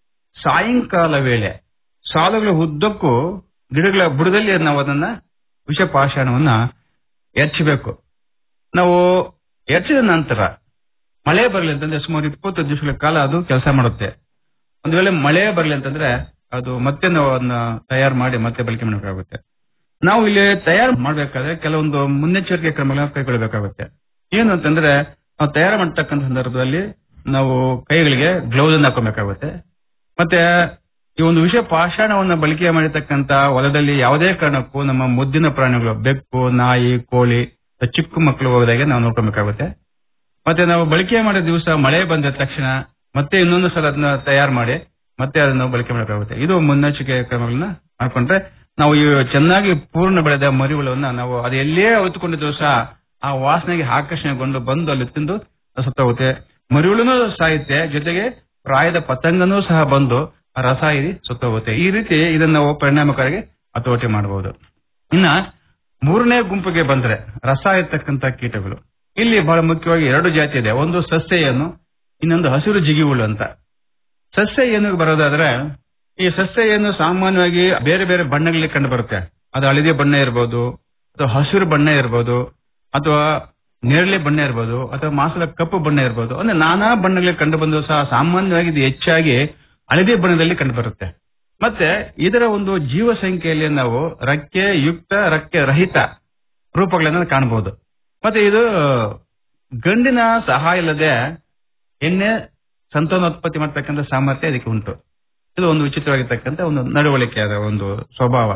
ಸಾಯಂಕಾಲ ವೇಳೆ ಸಾಲುಗಳ ಉದ್ದಕ್ಕೂ ಗಿಡಗಳ ಬುಡದಲ್ಲಿ ನಾವು ಅದನ್ನ ವಿಷಪಾಷಾಣವನ್ನ ಎಚ್ಚಬೇಕು ನಾವು ಎರಚಿದ ನಂತರ ಮಳೆ ಬರಲಿ ಅಂತಂದ್ರೆ ಸುಮಾರು ಇಪ್ಪತ್ತು ದಿವಸಗಳ ಕಾಲ ಅದು ಕೆಲಸ ಮಾಡುತ್ತೆ ಒಂದು ವೇಳೆ ಮಳೆ ಬರಲಿ ಅಂತಂದ್ರೆ ಅದು ಮತ್ತೆ ನಾವು ಅದನ್ನ ತಯಾರು ಮಾಡಿ ಮತ್ತೆ ಬಳಕೆ ಮಾಡಬೇಕಾಗುತ್ತೆ ನಾವು ಇಲ್ಲಿ ತಯಾರು ಮಾಡ್ಬೇಕಾದ್ರೆ ಕೆಲವೊಂದು ಮುನ್ನೆಚ್ಚರಿಕೆ ಕ್ರಮಗಳನ್ನ ಕೈಗೊಳ್ಳಬೇಕಾಗುತ್ತೆ ಏನು ಅಂತಂದ್ರೆ ನಾವು ತಯಾರು ಮಾಡತಕ್ಕಂಥ ಸಂದರ್ಭದಲ್ಲಿ ನಾವು ಕೈಗಳಿಗೆ ಗ್ಲೌಸ್ ಅನ್ನು ಹಾಕೊಬೇಕಾಗುತ್ತೆ ಮತ್ತೆ ಈ ಒಂದು ವಿಷಯ ಪಾಷಾಣವನ್ನ ಬಳಕೆ ಮಾಡಿರ್ತಕ್ಕಂತ ಹೊಲದಲ್ಲಿ ಯಾವುದೇ ಕಾರಣಕ್ಕೂ ನಮ್ಮ ಮುದ್ದಿನ ಪ್ರಾಣಿಗಳು ಬೆಕ್ಕು ನಾಯಿ ಕೋಳಿ ಚಿಕ್ಕ ಮಕ್ಕಳು ಹೋದಾಗೆ ನಾವು ನೋಡ್ಕೊಬೇಕಾಗುತ್ತೆ ಮತ್ತೆ ನಾವು ಬಳಕೆ ಮಾಡಿದ ದಿವಸ ಮಳೆ ಬಂದ ತಕ್ಷಣ ಮತ್ತೆ ಇನ್ನೊಂದು ಸಲ ಅದನ್ನ ತಯಾರು ಮಾಡಿ ಮತ್ತೆ ಅದನ್ನ ಬಳಕೆ ಮಾಡಬೇಕಾಗುತ್ತೆ ಇದು ಮುನ್ನೆಚ್ಚರಿಕೆ ಕ್ರಮಗಳನ್ನ ಮಾಡ್ಕೊಂಡ್ರೆ ನಾವು ಈ ಚೆನ್ನಾಗಿ ಪೂರ್ಣ ಬೆಳೆದ ಮರಿಹುಳವನ್ನ ನಾವು ಅದು ಎಲ್ಲೇ ಹೊತ್ತುಕೊಂಡಿದ್ರು ಸಹ ಆ ವಾಸನೆಗೆ ಆಕರ್ಷಣೆಗೊಂಡು ಬಂದು ಅಲ್ಲಿ ತಿಂದು ಸತ್ತೋಗುತ್ತೆ ಮರಿಹುಳುನೂ ಸಾಯುತ್ತೆ ಜೊತೆಗೆ ಪ್ರಾಯದ ಪತಂಗನೂ ಸಹ ಬಂದು ಆ ರಸ ಇರಿ ಸತ್ತೋಗುತ್ತೆ ಈ ರೀತಿ ಇದನ್ನ ನಾವು ಪರಿಣಾಮಕಾರಿಗೆ ಹತೋಟಿ ಮಾಡಬಹುದು ಇನ್ನ ಮೂರನೇ ಗುಂಪಿಗೆ ಬಂದ್ರೆ ರಸ ಇರ್ತಕ್ಕಂತ ಕೀಟಗಳು ಇಲ್ಲಿ ಬಹಳ ಮುಖ್ಯವಾಗಿ ಎರಡು ಜಾತಿ ಇದೆ ಒಂದು ಸಸ್ಯ ಏನು ಇನ್ನೊಂದು ಹಸಿರು ಜಿಗಿಹುಳು ಅಂತ ಸಸ್ಯ ಏನಿಗೆ ಬರೋದಾದ್ರೆ ಈ ಸಸ್ಯ ಏನು ಸಾಮಾನ್ಯವಾಗಿ ಬೇರೆ ಬೇರೆ ಬಣ್ಣಗಳಲ್ಲಿ ಕಂಡು ಬರುತ್ತೆ ಅದು ಹಳದಿ ಬಣ್ಣ ಇರ್ಬೋದು ಅಥವಾ ಹಸಿರು ಬಣ್ಣ ಇರ್ಬೋದು ಅಥವಾ ನೇರಳೆ ಬಣ್ಣ ಇರ್ಬೋದು ಅಥವಾ ಮಾಸದ ಕಪ್ಪು ಬಣ್ಣ ಇರ್ಬೋದು ಅಂದ್ರೆ ನಾನಾ ಬಣ್ಣಗಳಲ್ಲಿ ಕಂಡು ಬಂದು ಸಹ ಸಾಮಾನ್ಯವಾಗಿ ಇದು ಹೆಚ್ಚಾಗಿ ಹಳದಿ ಬಣ್ಣದಲ್ಲಿ ಕಂಡು ಬರುತ್ತೆ ಮತ್ತೆ ಇದರ ಒಂದು ಜೀವ ಸಂಖ್ಯೆಯಲ್ಲಿ ನಾವು ರಕ್ಕೆ ಯುಕ್ತ ರಕ್ಕೆ ರಹಿತ ರೂಪಗಳನ್ನು ಕಾಣಬಹುದು ಮತ್ತೆ ಇದು ಗಂಡಿನ ಸಹಾಯ ಇಲ್ಲದೆ ಎಣ್ಣೆ ಸಂತಾನೋತ್ಪತ್ತಿ ಮಾಡ್ತಕ್ಕಂಥ ಸಾಮರ್ಥ್ಯ ಇದಕ್ಕೆ ಉಂಟು ಇದು ಒಂದು ವಿಚಿತ್ರವಾಗಿರ್ತಕ್ಕಂಥ ಒಂದು ನಡವಳಿಕೆಯಾದ ಒಂದು ಸ್ವಭಾವ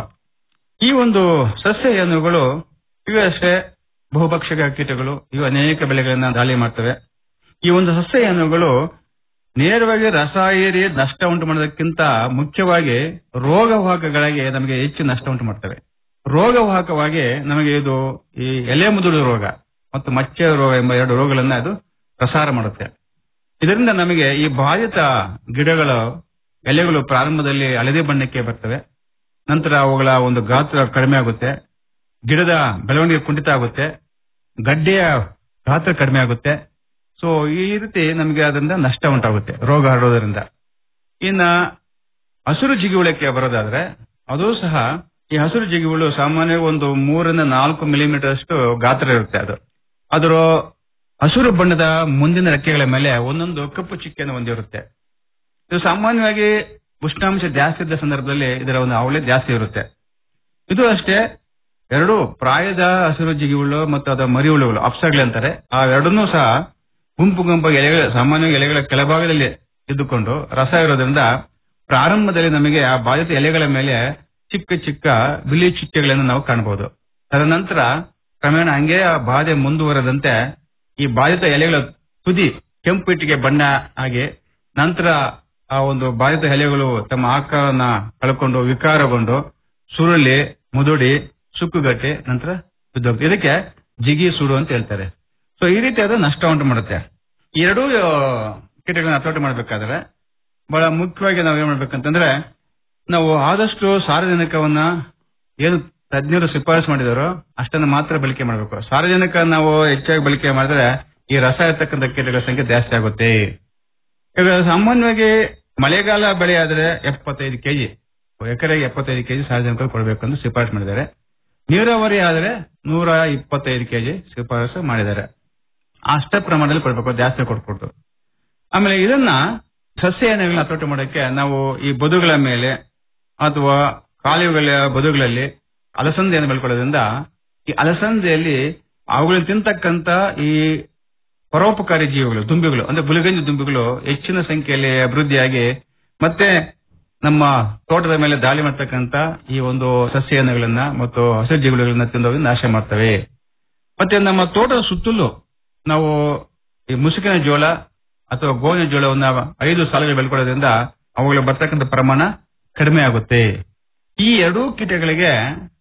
ಈ ಒಂದು ಸಸ್ಯ ಏನುಗಳು ಇವು ಅಷ್ಟೇ ಬಹುಭಕ್ಷಕ ಕೀಟಗಳು ಇವು ಅನೇಕ ಬೆಳೆಗಳನ್ನ ದಾಳಿ ಮಾಡ್ತವೆ ಈ ಒಂದು ಸಸ್ಯ ಏನುಗಳು ನೇರವಾಗಿ ರಸಾಯರಿ ನಷ್ಟ ಉಂಟು ಮಾಡೋದಕ್ಕಿಂತ ಮುಖ್ಯವಾಗಿ ರೋಗವಾಹಕಗಳಿಗೆ ನಮಗೆ ಹೆಚ್ಚು ನಷ್ಟ ಉಂಟು ಮಾಡ್ತವೆ ರೋಗವಾಹಕವಾಗಿ ನಮಗೆ ಇದು ಈ ಎಲೆ ಮುದುಳು ರೋಗ ಮತ್ತು ಮಚ್ಚೆ ರೋಗ ಎಂಬ ಎರಡು ರೋಗಗಳನ್ನ ಅದು ಪ್ರಸಾರ ಮಾಡುತ್ತೆ ಇದರಿಂದ ನಮಗೆ ಈ ಬಾಧಿತ ಗಿಡಗಳ ಎಲೆಗಳು ಪ್ರಾರಂಭದಲ್ಲಿ ಹಳದಿ ಬಣ್ಣಕ್ಕೆ ಬರ್ತವೆ ನಂತರ ಅವುಗಳ ಒಂದು ಗಾತ್ರ ಕಡಿಮೆ ಆಗುತ್ತೆ ಗಿಡದ ಬೆಳವಣಿಗೆ ಕುಂಠಿತ ಆಗುತ್ತೆ ಗಡ್ಡೆಯ ಗಾತ್ರ ಕಡಿಮೆ ಆಗುತ್ತೆ ಸೊ ಈ ರೀತಿ ನಮಗೆ ಅದರಿಂದ ನಷ್ಟ ಉಂಟಾಗುತ್ತೆ ರೋಗ ಹರಡೋದ್ರಿಂದ ಇನ್ನ ಹಸಿರು ಜಿಗಿಹುಳಕ್ಕೆ ಬರೋದಾದ್ರೆ ಅದು ಸಹ ಈ ಹಸಿರು ಜಿಗಿಹುಳು ಸಾಮಾನ್ಯ ಒಂದು ಮೂರರಿಂದ ನಾಲ್ಕು ಮಿಲಿಮೀಟರ್ ಅಷ್ಟು ಗಾತ್ರ ಇರುತ್ತೆ ಅದು ಅದರ ಹಸಿರು ಬಣ್ಣದ ಮುಂದಿನ ರೆಕ್ಕೆಗಳ ಮೇಲೆ ಒಂದೊಂದು ಕಪ್ಪು ಚಿಕ್ಕೆಯನ್ನು ಹೊಂದಿರುತ್ತೆ ಇದು ಸಾಮಾನ್ಯವಾಗಿ ಉಷ್ಣಾಂಶ ಜಾಸ್ತಿ ಇದ್ದ ಸಂದರ್ಭದಲ್ಲಿ ಇದರ ಒಂದು ಅವಳಿ ಜಾಸ್ತಿ ಇರುತ್ತೆ ಇದು ಅಷ್ಟೇ ಎರಡು ಪ್ರಾಯದ ಹಸಿರು ಜಿಗಿಹುಳು ಮತ್ತು ಅದರ ಮರಿ ಹುಳುಗಳು ಅಪ್ಸಗಳು ಅಂತಾರೆ ಆ ಎರಡನ್ನೂ ಸಹ ಗುಂಪು ಗುಂಪಾಗಿ ಎಲೆಗಳ ಸಾಮಾನ್ಯವಾಗಿ ಎಲೆಗಳ ಕೆಳಭಾಗದಲ್ಲಿ ಇದ್ದುಕೊಂಡು ರಸ ಇರೋದ್ರಿಂದ ಪ್ರಾರಂಭದಲ್ಲಿ ನಮಗೆ ಆ ಬಾಧಿತ ಎಲೆಗಳ ಮೇಲೆ ಚಿಕ್ಕ ಚಿಕ್ಕ ಬಿಳಿ ಚುಕ್ಕೆಗಳನ್ನು ನಾವು ಕಾಣಬಹುದು ತದನಂತರ ಕ್ರಮೇಣ ಹಂಗೆ ಆ ಬಾಧೆ ಮುಂದುವರೆದಂತೆ ಈ ಬಾಧಿತ ಎಲೆಗಳ ತುದಿ ಕೆಂಪು ಇಟ್ಟಿಗೆ ಬಣ್ಣ ಆಗಿ ನಂತರ ಆ ಒಂದು ಬಾಧಿತ ಎಲೆಗಳು ತಮ್ಮ ಆಕಾರನ ಕಳ್ಕೊಂಡು ವಿಕಾರಗೊಂಡು ಸುರುಳಿ ಮುದುಡಿ ಸುಕ್ಕುಗಟ್ಟಿ ನಂತರ ಬಿದ್ದೋಗ್ತದೆ ಇದಕ್ಕೆ ಜಿಗಿ ಸುಡು ಅಂತ ಹೇಳ್ತಾರೆ ಸೊ ಈ ರೀತಿ ಅದು ನಷ್ಟ ಉಂಟು ಮಾಡುತ್ತೆ ಈ ಎರಡೂ ಆ, ಕೀಟಗಳನ್ನ ಹತೋಟಿ ಮಾಡಬೇಕಾದ್ರೆ ಬಹಳ ಮುಖ್ಯವಾಗಿ ನಾವು ಏನ್ ಮಾಡ್ಬೇಕಂತಂದ್ರೆ ನಾವು ಆದಷ್ಟು ಸಾರ್ವಜನಿಕವನ್ನ ಏನು ತಜ್ಞರು ಶಿಫಾರಸು ಮಾಡಿದಾರೋ ಅಷ್ಟನ್ನ ಮಾತ್ರ ಬಳಕೆ ಮಾಡಬೇಕು ಸಾರ್ವಜನಿಕ ನಾವು ಹೆಚ್ಚಾಗಿ ಬಳಕೆ ಮಾಡಿದ್ರೆ ಈ ರಸ ಇರ್ತಕ್ಕಂಥ ಕೀಟಗಳ ಸಂಖ್ಯೆ ಜಾಸ್ತಿ ಆಗುತ್ತೆ ಈಗ ಸಾಮಾನ್ಯವಾಗಿ ಮಳೆಗಾಲ ಬೆಳೆ ಆದ್ರೆ ಎಪ್ಪತ್ತೈದು ಕೆಜಿ ಎಕರೆಗೆ ಎಪ್ಪತ್ತೈದು ಕೆಜಿ ಸಾರ್ವಜನಿಕರು ಕೊಡಬೇಕು ಅಂತ ಶಿಫಾರಸು ಮಾಡಿದ್ದಾರೆ ನೀರಾವರಿ ಆದ್ರೆ ನೂರ ಇಪ್ಪತ್ತೈದು ಕೆಜಿ ಶಿಫಾರಸು ಮಾಡಿದ್ದಾರೆ ಅಷ್ಟ ಪ್ರಮಾಣದಲ್ಲಿ ಕೊಡ್ಬೇಕು ಜಾಸ್ತಿ ಕೊಟ್ಕೊಡ್ತು ಆಮೇಲೆ ಇದನ್ನ ಸಸ್ಯ ಏನೆಲ್ಲ ಹತೋಟಿ ಮಾಡೋಕೆ ನಾವು ಈ ಬದುಗಳ ಮೇಲೆ ಅಥವಾ ಕಾಲುವೆಗಳ ಬದುಗಳಲ್ಲಿ ಅಲಸಂದೆಯನ್ನು ಬೆಳ್ಕೊಳ್ಳೋದ್ರಿಂದ ಈ ಅಲಸಂದೆಯಲ್ಲಿ ಅವುಗಳು ತಿಂತಕ್ಕಂತ ಈ ಪರೋಪಕಾರಿ ಜೀವಿಗಳು ದುಂಬಿಗಳು ಅಂದ್ರೆ ಬುಲಿಗಂಜಿ ದುಂಬಿಗಳು ಹೆಚ್ಚಿನ ಸಂಖ್ಯೆಯಲ್ಲಿ ಅಭಿವೃದ್ಧಿಯಾಗಿ ಮತ್ತೆ ನಮ್ಮ ತೋಟದ ಮೇಲೆ ದಾಳಿ ಮಾಡ್ತಕ್ಕಂತ ಈ ಒಂದು ಸಸ್ಯಗಳನ್ನ ಮತ್ತು ಹಸಿರು ಜೀವಿಗಳನ್ನ ತಿಂದೋಗಿ ನಾಶ ಮಾಡ್ತವೆ ಮತ್ತೆ ನಮ್ಮ ತೋಟದ ಸುತ್ತಲೂ ನಾವು ಈ ಮುಸುಕಿನ ಜೋಳ ಅಥವಾ ಗೋವಿನ ಜೋಳವನ್ನ ಐದು ಸಾಲುಗಳು ಬೆಳ್ಕೊಳ್ಳೋದ್ರಿಂದ ಅವುಗಳ ಬರ್ತಕ್ಕಂಥ ಪ್ರಮಾಣ ಕಡಿಮೆ ಆಗುತ್ತೆ ಈ ಎರಡೂ ಕೀಟಗಳಿಗೆ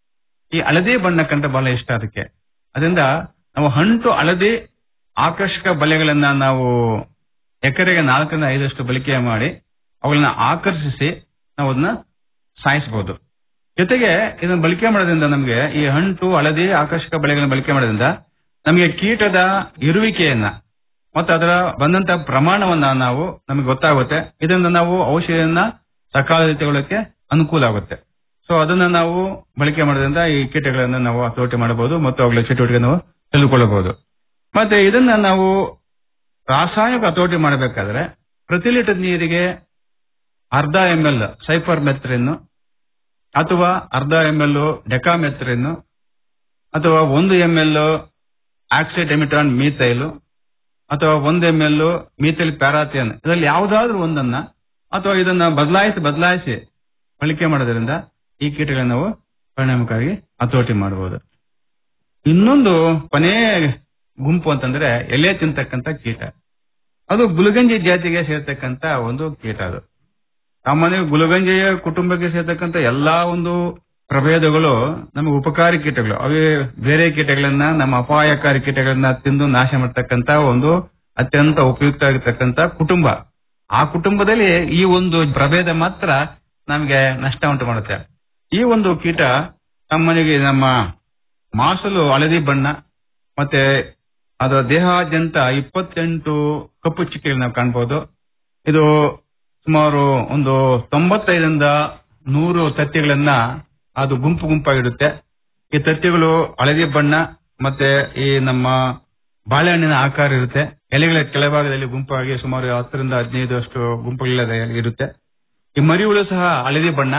ಈ ಹಳದಿ ಬಣ್ಣ ಕಂಡ ಬಹಳ ಇಷ್ಟ ಅದಕ್ಕೆ ಅದರಿಂದ ನಾವು ಹಂಟು ಹಳದಿ ಆಕರ್ಷಕ ಬಲೆಗಳನ್ನ ನಾವು ಎಕರೆಗೆ ನಾಲ್ಕರಿಂದ ಐದಷ್ಟು ಬಳಕೆ ಮಾಡಿ ಅವುಗಳನ್ನ ಆಕರ್ಷಿಸಿ ನಾವು ಅದನ್ನ ಸಾಯಿಸಬಹುದು ಜೊತೆಗೆ ಇದನ್ನ ಬಳಕೆ ಮಾಡೋದ್ರಿಂದ ನಮಗೆ ಈ ಹಂಟು ಹಳದಿ ಆಕರ್ಷಕ ಬಲೆಗಳನ್ನ ಬಳಕೆ ಮಾಡೋದ್ರಿಂದ ನಮಗೆ ಕೀಟದ ಇರುವಿಕೆಯನ್ನ ಮತ್ತು ಅದರ ಬಂದಂತ ಪ್ರಮಾಣವನ್ನ ನಾವು ನಮಗೆ ಗೊತ್ತಾಗುತ್ತೆ ಇದರಿಂದ ನಾವು ಔಷಧಿಯನ್ನ ಸಕಾಲದಲ್ಲಿ ತಗೊಳ್ಳಕ್ಕೆ ಅನುಕೂಲ ಆಗುತ್ತೆ ಸೊ ಅದನ್ನ ನಾವು ಬಳಕೆ ಮಾಡೋದ್ರಿಂದ ಈ ಕೀಟಗಳನ್ನ ನಾವು ಹತೋಟಿ ಮಾಡಬಹುದು ಮತ್ತು ಅವುಗಳ ಚಟುವಟಿಕೆ ನಾವು ತಿಳಿದುಕೊಳ್ಳಬಹುದು ಮತ್ತೆ ಇದನ್ನ ನಾವು ರಾಸಾಯನಿಕ ಹತೋಟಿ ಮಾಡಬೇಕಾದ್ರೆ ಪ್ರತಿ ಲೀಟರ್ ನೀರಿಗೆ ಅರ್ಧ ಎಂ ಎಲ್ ಸೈಫರ್ ಮೆತ್ರಿನ್ ಅಥವಾ ಅರ್ಧ ಎಂ ಎಲ್ ಡೆಕಾಮೆತ್ರಿನ್ ಅಥವಾ ಒಂದು ಎಂ ಎಲ್ ಆಕ್ಸೈಡ್ ಎಮಿಟಾನ್ ಮೀಥೈಲ್ ಅಥವಾ ಒಂದು ಎಂ ಎಲ್ ಮೀಥೈಲ್ ಪ್ಯಾರಾಥಿಯನ್ ಇದರಲ್ಲಿ ಯಾವುದಾದ್ರೂ ಒಂದನ್ನ ಅಥವಾ ಇದನ್ನ ಬದಲಾಯಿಸಿ ಬದಲಾಯಿಸಿ ಬಳಕೆ ಮಾಡೋದ್ರಿಂದ ಈ ಕೀಟಗಳನ್ನ ನಾವು ಪರಿಣಾಮಕಾರಿ ಹತೋಟಿ ಮಾಡಬಹುದು ಇನ್ನೊಂದು ಕೊನೆ ಗುಂಪು ಅಂತಂದ್ರೆ ಎಲೆ ತಿಂತಕ್ಕಂತ ಕೀಟ ಅದು ಗುಲಗಂಜಿ ಜಾತಿಗೆ ಸೇರ್ತಕ್ಕಂತ ಒಂದು ಕೀಟ ಅದು ಸಾಮಾನ್ಯ ಗುಲಗಂಜಿಯ ಕುಟುಂಬಕ್ಕೆ ಸೇರ್ತಕ್ಕಂತ ಎಲ್ಲಾ ಒಂದು ಪ್ರಭೇದಗಳು ನಮಗೆ ಉಪಕಾರಿ ಕೀಟಗಳು ಅವೇ ಬೇರೆ ಕೀಟಗಳನ್ನ ನಮ್ಮ ಅಪಾಯಕಾರಿ ಕೀಟಗಳನ್ನ ತಿಂದು ನಾಶ ಮಾಡ್ತಕ್ಕಂತ ಒಂದು ಅತ್ಯಂತ ಉಪಯುಕ್ತ ಆಗಿರ್ತಕ್ಕಂತ ಕುಟುಂಬ ಆ ಕುಟುಂಬದಲ್ಲಿ ಈ ಒಂದು ಪ್ರಭೇದ ಮಾತ್ರ ನಮಗೆ ನಷ್ಟ ಉಂಟು ಮಾಡುತ್ತೆ ಈ ಒಂದು ಕೀಟ ಸಾಮಾನ್ಯವಾಗಿ ನಮ್ಮ ಮಾಸಲು ಹಳದಿ ಬಣ್ಣ ಮತ್ತೆ ಅದರ ದೇಹಾದ್ಯಂತ ಇಪ್ಪತ್ತೆಂಟು ಕಪ್ಪು ಚಿಕ್ಕೆಗಳು ನಾವು ಕಾಣಬಹುದು ಇದು ಸುಮಾರು ಒಂದು ತೊಂಬತ್ತೈದರಿಂದ ನೂರು ತತ್ತಿಗಳನ್ನ ಅದು ಗುಂಪು ಗುಂಪಾಗಿರುತ್ತೆ ಈ ತತ್ತಿಗಳು ಹಳದಿ ಬಣ್ಣ ಮತ್ತೆ ಈ ನಮ್ಮ ಬಾಳೆಹಣ್ಣಿನ ಆಕಾರ ಇರುತ್ತೆ ಎಲೆಗಳ ಕೆಳಭಾಗದಲ್ಲಿ ಗುಂಪಾಗಿ ಸುಮಾರು ಹತ್ತರಿಂದ ಹದಿನೈದು ಅಷ್ಟು ಗುಂಪುಗಳ ಇರುತ್ತೆ ಈ ಮರಿಹುಳು ಸಹ ಹಳದಿ ಬಣ್ಣ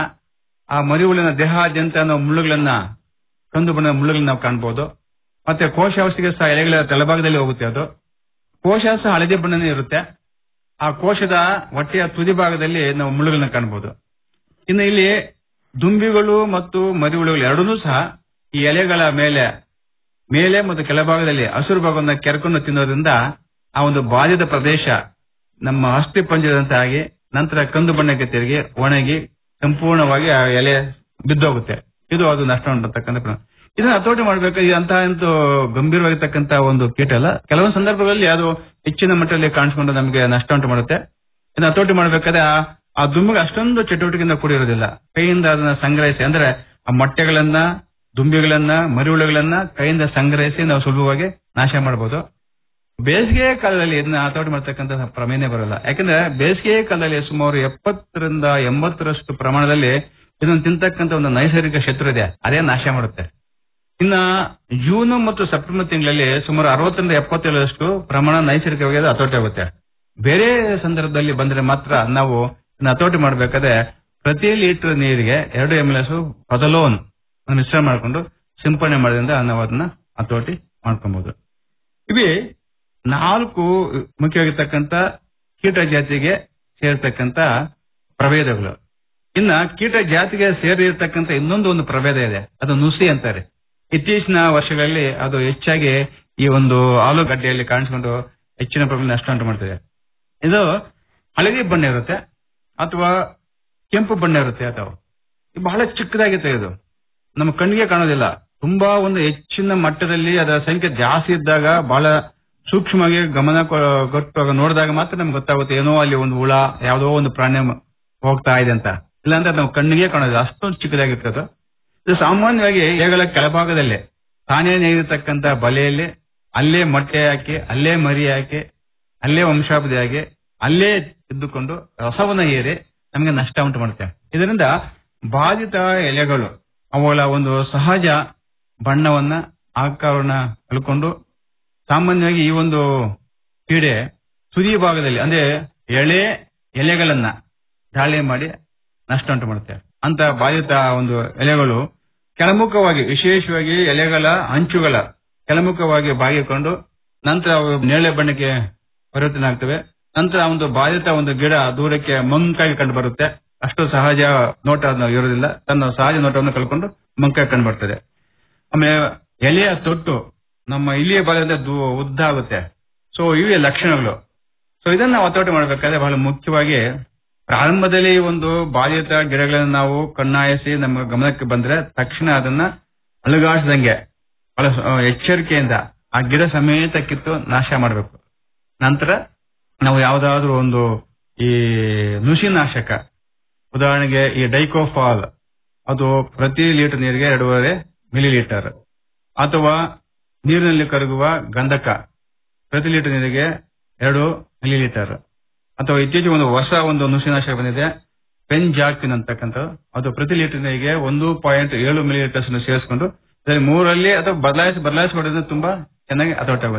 ಆ ಮರಿಹುಳಿನ ದೇಹಾದ್ಯಂತ ನಾವು ಮುಳ್ಳುಗಳನ್ನ ಕಂದು ಬಣ್ಣದ ಮುಳ್ಳುಗಳನ್ನ ನಾವು ಕಾಣಬಹುದು ಮತ್ತೆ ಕೋಶಾವಸ್ಥೆಗೆ ಸಹ ಎಲೆಗಳ ತಳಭಾಗದಲ್ಲಿ ಹೋಗುತ್ತೆ ಅದು ಕೋಶ ಸಹ ಹಳದಿ ಬಣ್ಣನೇ ಇರುತ್ತೆ ಆ ಕೋಶದ ಹೊಟ್ಟೆಯ ತುದಿ ಭಾಗದಲ್ಲಿ ನಾವು ಮುಳ್ಳುಗಳನ್ನ ಕಾಣಬಹುದು ಇನ್ನು ಇಲ್ಲಿ ದುಂಬಿಗಳು ಮತ್ತು ಮರಿಹುಳುಗಳು ಎರಡನ್ನೂ ಸಹ ಈ ಎಲೆಗಳ ಮೇಲೆ ಮೇಲೆ ಮತ್ತು ಕೆಳಭಾಗದಲ್ಲಿ ಹಸಿರು ಭಾಗವನ್ನು ಕೆರಕೊಂಡು ತಿನ್ನೋದ್ರಿಂದ ಆ ಒಂದು ಬಾಧಿತ ಪ್ರದೇಶ ನಮ್ಮ ಅಸ್ಥಿ ಪಂಜರದಂತಾಗಿ ನಂತರ ಕಂದು ಬಣ್ಣಕ್ಕೆ ತಿರುಗಿ ಒಣಗಿ ಸಂಪೂರ್ಣವಾಗಿ ಆ ಎಲೆ ಬಿದ್ದೋಗುತ್ತೆ ಇದು ಅದು ನಷ್ಟ ಉಂಟತಕ್ಕಂಥ ಪರಿಣಾಮ. ಇದನ್ನ ಹತೋಟಿ ಮಾಡಬೇಕು ಅಂತಹ ಒಂದು ಗಂಭೀರವಾಗಿರ್ತಕ್ಕಂಥ ಒಂದು ಕೀಟ ಅಲ್ಲ ಕೆಲವೊಂದು ಸಂದರ್ಭಗಳಲ್ಲಿ ಅದು ಹೆಚ್ಚಿನ ಮಟ್ಟದಲ್ಲಿ ಕಾಣಿಸ್ಕೊಂಡು ನಮಗೆ ನಷ್ಟ ಉಂಟು ಮಾಡುತ್ತೆ ಇದನ್ನ ಹತೋಟಿ ಮಾಡಬೇಕಾದ್ರೆ ಆ- ಆ ದುಂಬಿಗೆ ಅಷ್ಟೊಂದು ಚಟುವಟಿಕೆಯಿಂದ ಕೂಡಿರೋದಿಲ್ಲ ಕೈಯಿಂದ ಅದನ್ನ ಸಂಗ್ರಹಿಸಿ ಅಂದ್ರೆ ಆ ಮೊಟ್ಟೆಗಳನ್ನ ದುಂಬಿಗಳನ್ನ ಮರಿಹುಳುಗಳನ್ನ ಕೈಯಿಂದ ಸಂಗ್ರಹಿಸಿ ನಾವು ಸುಲಭವಾಗಿ ನಾಶ ಮಾಡಬಹುದು ಬೇಸಿಗೆ ಕಾಲದಲ್ಲಿ ಇದನ್ನ ಹತೋಟಿ ಮಾಡ್ತಕ್ಕಂಥ ಪ್ರಮೇಯನೇ ಬರಲ್ಲ ಯಾಕಂದ್ರೆ ಬೇಸಿಗೆ ಕಾಲದಲ್ಲಿ ಸುಮಾರು ಎಪ್ಪತ್ತರಿಂದ ಎಂಬತ್ತರಷ್ಟು ಪ್ರಮಾಣದಲ್ಲಿ ಇದನ್ನು ತಿಂತಕ್ಕಂಥ ಒಂದು ನೈಸರ್ಗಿಕ ಶತ್ರು ಇದೆ ಅದೇ ನಾಶ ಮಾಡುತ್ತೆ ಇನ್ನ ಜೂನ್ ಮತ್ತು ಸೆಪ್ಟೆಂಬರ್ ತಿಂಗಳಲ್ಲಿ ಸುಮಾರು ಅರವತ್ತರಿಂದ ಎಪ್ಪತ್ತೇಳರಷ್ಟು ಪ್ರಮಾಣ ನೈಸರ್ಗಿಕವಾಗಿ ಅದು ಹತೋಟಿ ಆಗುತ್ತೆ ಬೇರೆ ಸಂದರ್ಭದಲ್ಲಿ ಬಂದ್ರೆ ಮಾತ್ರ ನಾವು ಇದನ್ನ ಹತೋಟಿ ಮಾಡಬೇಕಾದ್ರೆ ಪ್ರತಿ ಲೀಟರ್ ನೀರಿಗೆ ಎರಡು ಎಂ ಎಲ್ ಎಸ್ ಪದಲೋನ್ ಮಿಶ್ರಣ ಮಾಡಿಕೊಂಡು ಸಿಂಪಡಣೆ ಮಾಡೋದ್ರಿಂದ ನಾವು ಅದನ್ನ ಹತೋಟಿ ಮಾಡ್ಕೊಬಹುದು ಇವೆ ನಾಲ್ಕು ಮುಖ್ಯವಾಗಿರ್ತಕ್ಕಂಥ ಕೀಟ ಜಾತಿಗೆ ಸೇರ್ತಕ್ಕಂಥ ಪ್ರಭೇದಗಳು ಇನ್ನ ಕೀಟ ಜಾತಿಗೆ ಸೇರಿರ್ತಕ್ಕಂಥ ಇನ್ನೊಂದು ಒಂದು ಪ್ರಭೇದ ಇದೆ ಅದು ನುಸಿ ಅಂತಾರೆ ಇತ್ತೀಚಿನ ವರ್ಷಗಳಲ್ಲಿ ಅದು ಹೆಚ್ಚಾಗಿ ಈ ಒಂದು ಆಲೂಗಡ್ಡೆಯಲ್ಲಿ ಕಾಣಿಸಿಕೊಂಡು ಹೆಚ್ಚಿನ ಪ್ರಮಾಣ ನಷ್ಟ ಉಂಟು ಮಾಡ್ತದೆ ಇದು ಹಳದಿ ಬಣ್ಣ ಇರುತ್ತೆ ಅಥವಾ ಕೆಂಪು ಬಣ್ಣ ಇರುತ್ತೆ ಅಥವಾ ಇದು ಬಹಳ ಚಿಕ್ಕದಾಗಿರುತ್ತೆ ಇದು ನಮ್ಮ ಕಣ್ಣಿಗೆ ಕಾಣೋದಿಲ್ಲ ತುಂಬಾ ಒಂದು ಹೆಚ್ಚಿನ ಮಟ್ಟದಲ್ಲಿ ಅದರ ಸಂಖ್ಯೆ ಜಾಸ್ತಿ ಇದ್ದಾಗ ಬಹಳ ಸೂಕ್ಷ್ಮವಾಗಿ ಗಮನ ಕೊ- ಕೊಟ್ಟು ನೋಡಿದಾಗ ಮಾತ್ರ ನಮ್ಗೆ ಗೊತ್ತಾಗುತ್ತೆ ಏನೋ ಅಲ್ಲಿ ಒಂದು ಹುಳ ಯಾವುದೋ ಒಂದು ಪ್ರಾಣಿ ಮ- ಹೋಗ್ತಾ ಇದೆ ಅಂತ ಇಲ್ಲಾಂದ್ರೆ ನಾವು ಕಣ್ಣಿಗೆ ಕಾಣೋದಿಲ್ಲ ಅಷ್ಟೊಂದು ಚಿಕ್ಕದಾಗಿರ್ತದೆ ಅದು. ಇದು ಸಾಮಾನ್ಯವಾಗಿ ಎಲೆಗಳ ಕೆಳಭಾಗದಲ್ಲಿ ತಾನೇ ನೇಗಿರ್ತಕ್ಕಂಥ ಬಲೆಯಲ್ಲಿ ಅಲ್ಲೇ ಮೊಟ್ಟೆ ಹಾಕಿ ಅಲ್ಲೇ ಮರಿ ಹಾಕಿ ಅಲ್ಲೇ ವಂಶಾಭಿವೃದ್ಧಿ ಆಗಿ ಅಲ್ಲೇ ಇದ್ದುಕೊಂಡು ರಸವನ್ನ ಏರಿ ನಮಗೆ ನಷ್ಟ ಉಂಟು ಮಾಡುತ್ತೆ ಇದರಿಂದ ಬಾಧಿತ ಎಲೆಗಳು ಅವುಗಳ ಒಂದು ಸಹಜ ಬಣ್ಣವನ್ನ ಆಕಾರವನ್ನ ಕಳ್ಕೊಂಡು ಸಾಮಾನ್ಯವಾಗಿ ಈ ಒಂದು ಕೀಡೆ ತುದಿ ಭಾಗದಲ್ಲಿ ಅಂದ್ರೆ ಎಳೆ ಎಲೆಗಳನ್ನ ದಾಳಿ ಮಾಡಿ ನಷ್ಟ ಉಂಟು ಮಾಡುತ್ತೆ ಅಂತ ಬಾಧಿತ ಒಂದು ಎಲೆಗಳು ಕೆಳಮುಖವಾಗಿ ವಿಶೇಷವಾಗಿ ಎಲೆಗಳ ಅಂಚುಗಳ ಕೆಳಮುಖವಾಗಿ ಬಾಗಿಕೊಂಡು ನಂತರ ಅವು ನೇರಳೆ ಬಣ್ಣಕ್ಕೆ ಪರಿವರ್ತನೆ ಆಗ್ತವೆ ನಂತರ ಒಂದು ಬಾಧಿತ ಒಂದು ಗಿಡ ದೂರಕ್ಕೆ ಮಂಕಾಗಿ ಕಂಡು ಬರುತ್ತೆ ಅಷ್ಟು ಸಹಜ ನೋಟ ಅದು ಇರೋದಿಲ್ಲ ತನ್ನ ಸಹಜ ನೋಟವನ್ನು ಕಳ್ಕೊಂಡು ಮಂಕಾಗಿ ಕಂಡು ಬರ್ತದೆ ಆಮೇಲೆ ಎಲೆಯ ತೊಟ್ಟು ನಮ್ಮ ಇಲಿಯ ಬಲದಿಂದ ದೂ- ಉದ್ದ ಆಗುತ್ತೆ ಸೊ ಇವೇ ಲಕ್ಷಣಗಳು ಸೊ ಇದನ್ನ ನಾವು ಹತೋಟಿ ಮಾಡಬೇಕಾದ್ರೆ ಬಹಳ ಮುಖ್ಯವಾಗಿ ಪ್ರಾರಂಭದಲ್ಲಿ ಒಂದು ಬಾಧಿತ ಗಿಡಗಳನ್ನು ನಾವು ಕಣ್ಣಾಯಿಸಿ ನಮ್ಮ ಗಮನಕ್ಕೆ ಬಂದ್ರೆ ತಕ್ಷಣ ಅದನ್ನ ಅಲುಗಾಡಿಸದಂಗೆ ಬಹಳ ಆ, ಎಚ್ಚರಿಕೆಯಿಂದ ಆ ಗಿಡ ಸಮೇತ ಕಿತ್ತು ನಾಶ ಮಾಡಬೇಕು ನಂತರ ನಾವು ಯಾವುದಾದ್ರೂ ಒಂದು ಈ ನುಸಿನಾಶಕ ಉದಾಹರಣೆಗೆ ಈ ಡೈಕೋಫಾಲ್ ಅದು ಪ್ರತಿ ಲೀಟರ್ ನೀರಿಗೆ ಎರಡೂವರೆ ಮಿಲಿ ಲೀಟರ್ ಅಥವಾ ನೀರಿನಲ್ಲಿ ಕರಗುವ ಗಂಧಕ ಪ್ರತಿ ಲೀಟರ್ ನೀರಿಗೆ ಎರಡು ಮಿಲಿ ಲೀಟರ್ ಅಥವಾ ಇತ್ತೀಚೆಗೆ ಒಂದು ಹೊಸ ಒಂದು ನುಸಿನಾಶಕ ಬಂದಿದೆ ಪೆನ್ ಜಾಕ್ಟಿನ್ ಅಂತಕ್ಕಂಥದ್ದು ಅದು ಪ್ರತಿ ಲೀಟರ್ ನೀರಿಗೆ ಒಂದು ಪಾಯಿಂಟ್ ಏಳು ಮಿಲಿ ಲೀಟರ್ಸ್ ಸೇರಿಸಿಕೊಂಡು ಇದರಲ್ಲಿ ಮೂರಲ್ಲಿ ಅಥವಾ ಬದಲಾಯಿಸಿ ಬದಲಾಯಿಸಿಕೊಳ್ಳೋದು ತುಂಬಾ ಚೆನ್ನಾಗಿ ಹತೋಟಿ ಆಗುತ್ತೆ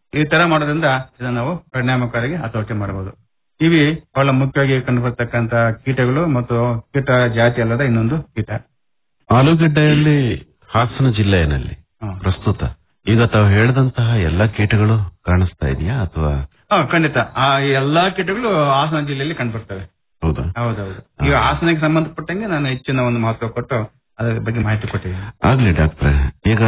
ಈ ತರ ಮಾಡೋದ್ರಿಂದ ಇದನ್ನ ನಾವು ಪರಿಣಾಮಕಾರಿಯಾಗಿ ಹತೋಟಿ ಮಾಡಬಹುದು ಇವಿ ಬಹಳ ಮುಖ್ಯವಾಗಿ ಕಂಡುಬರ್ತಕ್ಕಂತ ಕೀಟಗಳು ಮತ್ತು ಕೀಟ ಜಾತಿ ಅಲ್ಲದ ಇನ್ನೊಂದು ಕೀಟ ಆಲೂಗಡ್ಡೆಯಲ್ಲಿ ಹಾಸನ ಜಿಲ್ಲೆಯಲ್ಲಿ ಹ್ಮ್. ಪ್ರಸ್ತುತ ಈಗ ತಾವು ಹೇಳಿದಂತಹ ಎಲ್ಲಾ ಕೀಟಗಳು ಕಾಣಿಸ್ತಾ ಇದೆಯಾ ಅಥವಾ ಹಾ ಖಂಡಿತ ಆ ಈ ಎಲ್ಲಾ ಕೀಟಗಳು ಹಾಸನ ಜಿಲ್ಲೆಯಲ್ಲಿ ಕಂಡುಬರ್ತವೆ ಹೌದಾ ಹೌದೌದು ಈಗ ಹಾಸನಕ್ಕೆ ಸಂಬಂಧಪಟ್ಟಂಗೆ ನಾನು ಹೆಚ್ಚಿನ ಒಂದು ಮಹತ್ವ ಕೊಟ್ಟು ಅದರ ಬಗ್ಗೆ ಮಾಹಿತಿ ಕೊಟ್ಟಿದ್ದೀನಿ ಆಗ್ಲಿ ಡಾಕ್ಟ್ರೆ ಈಗ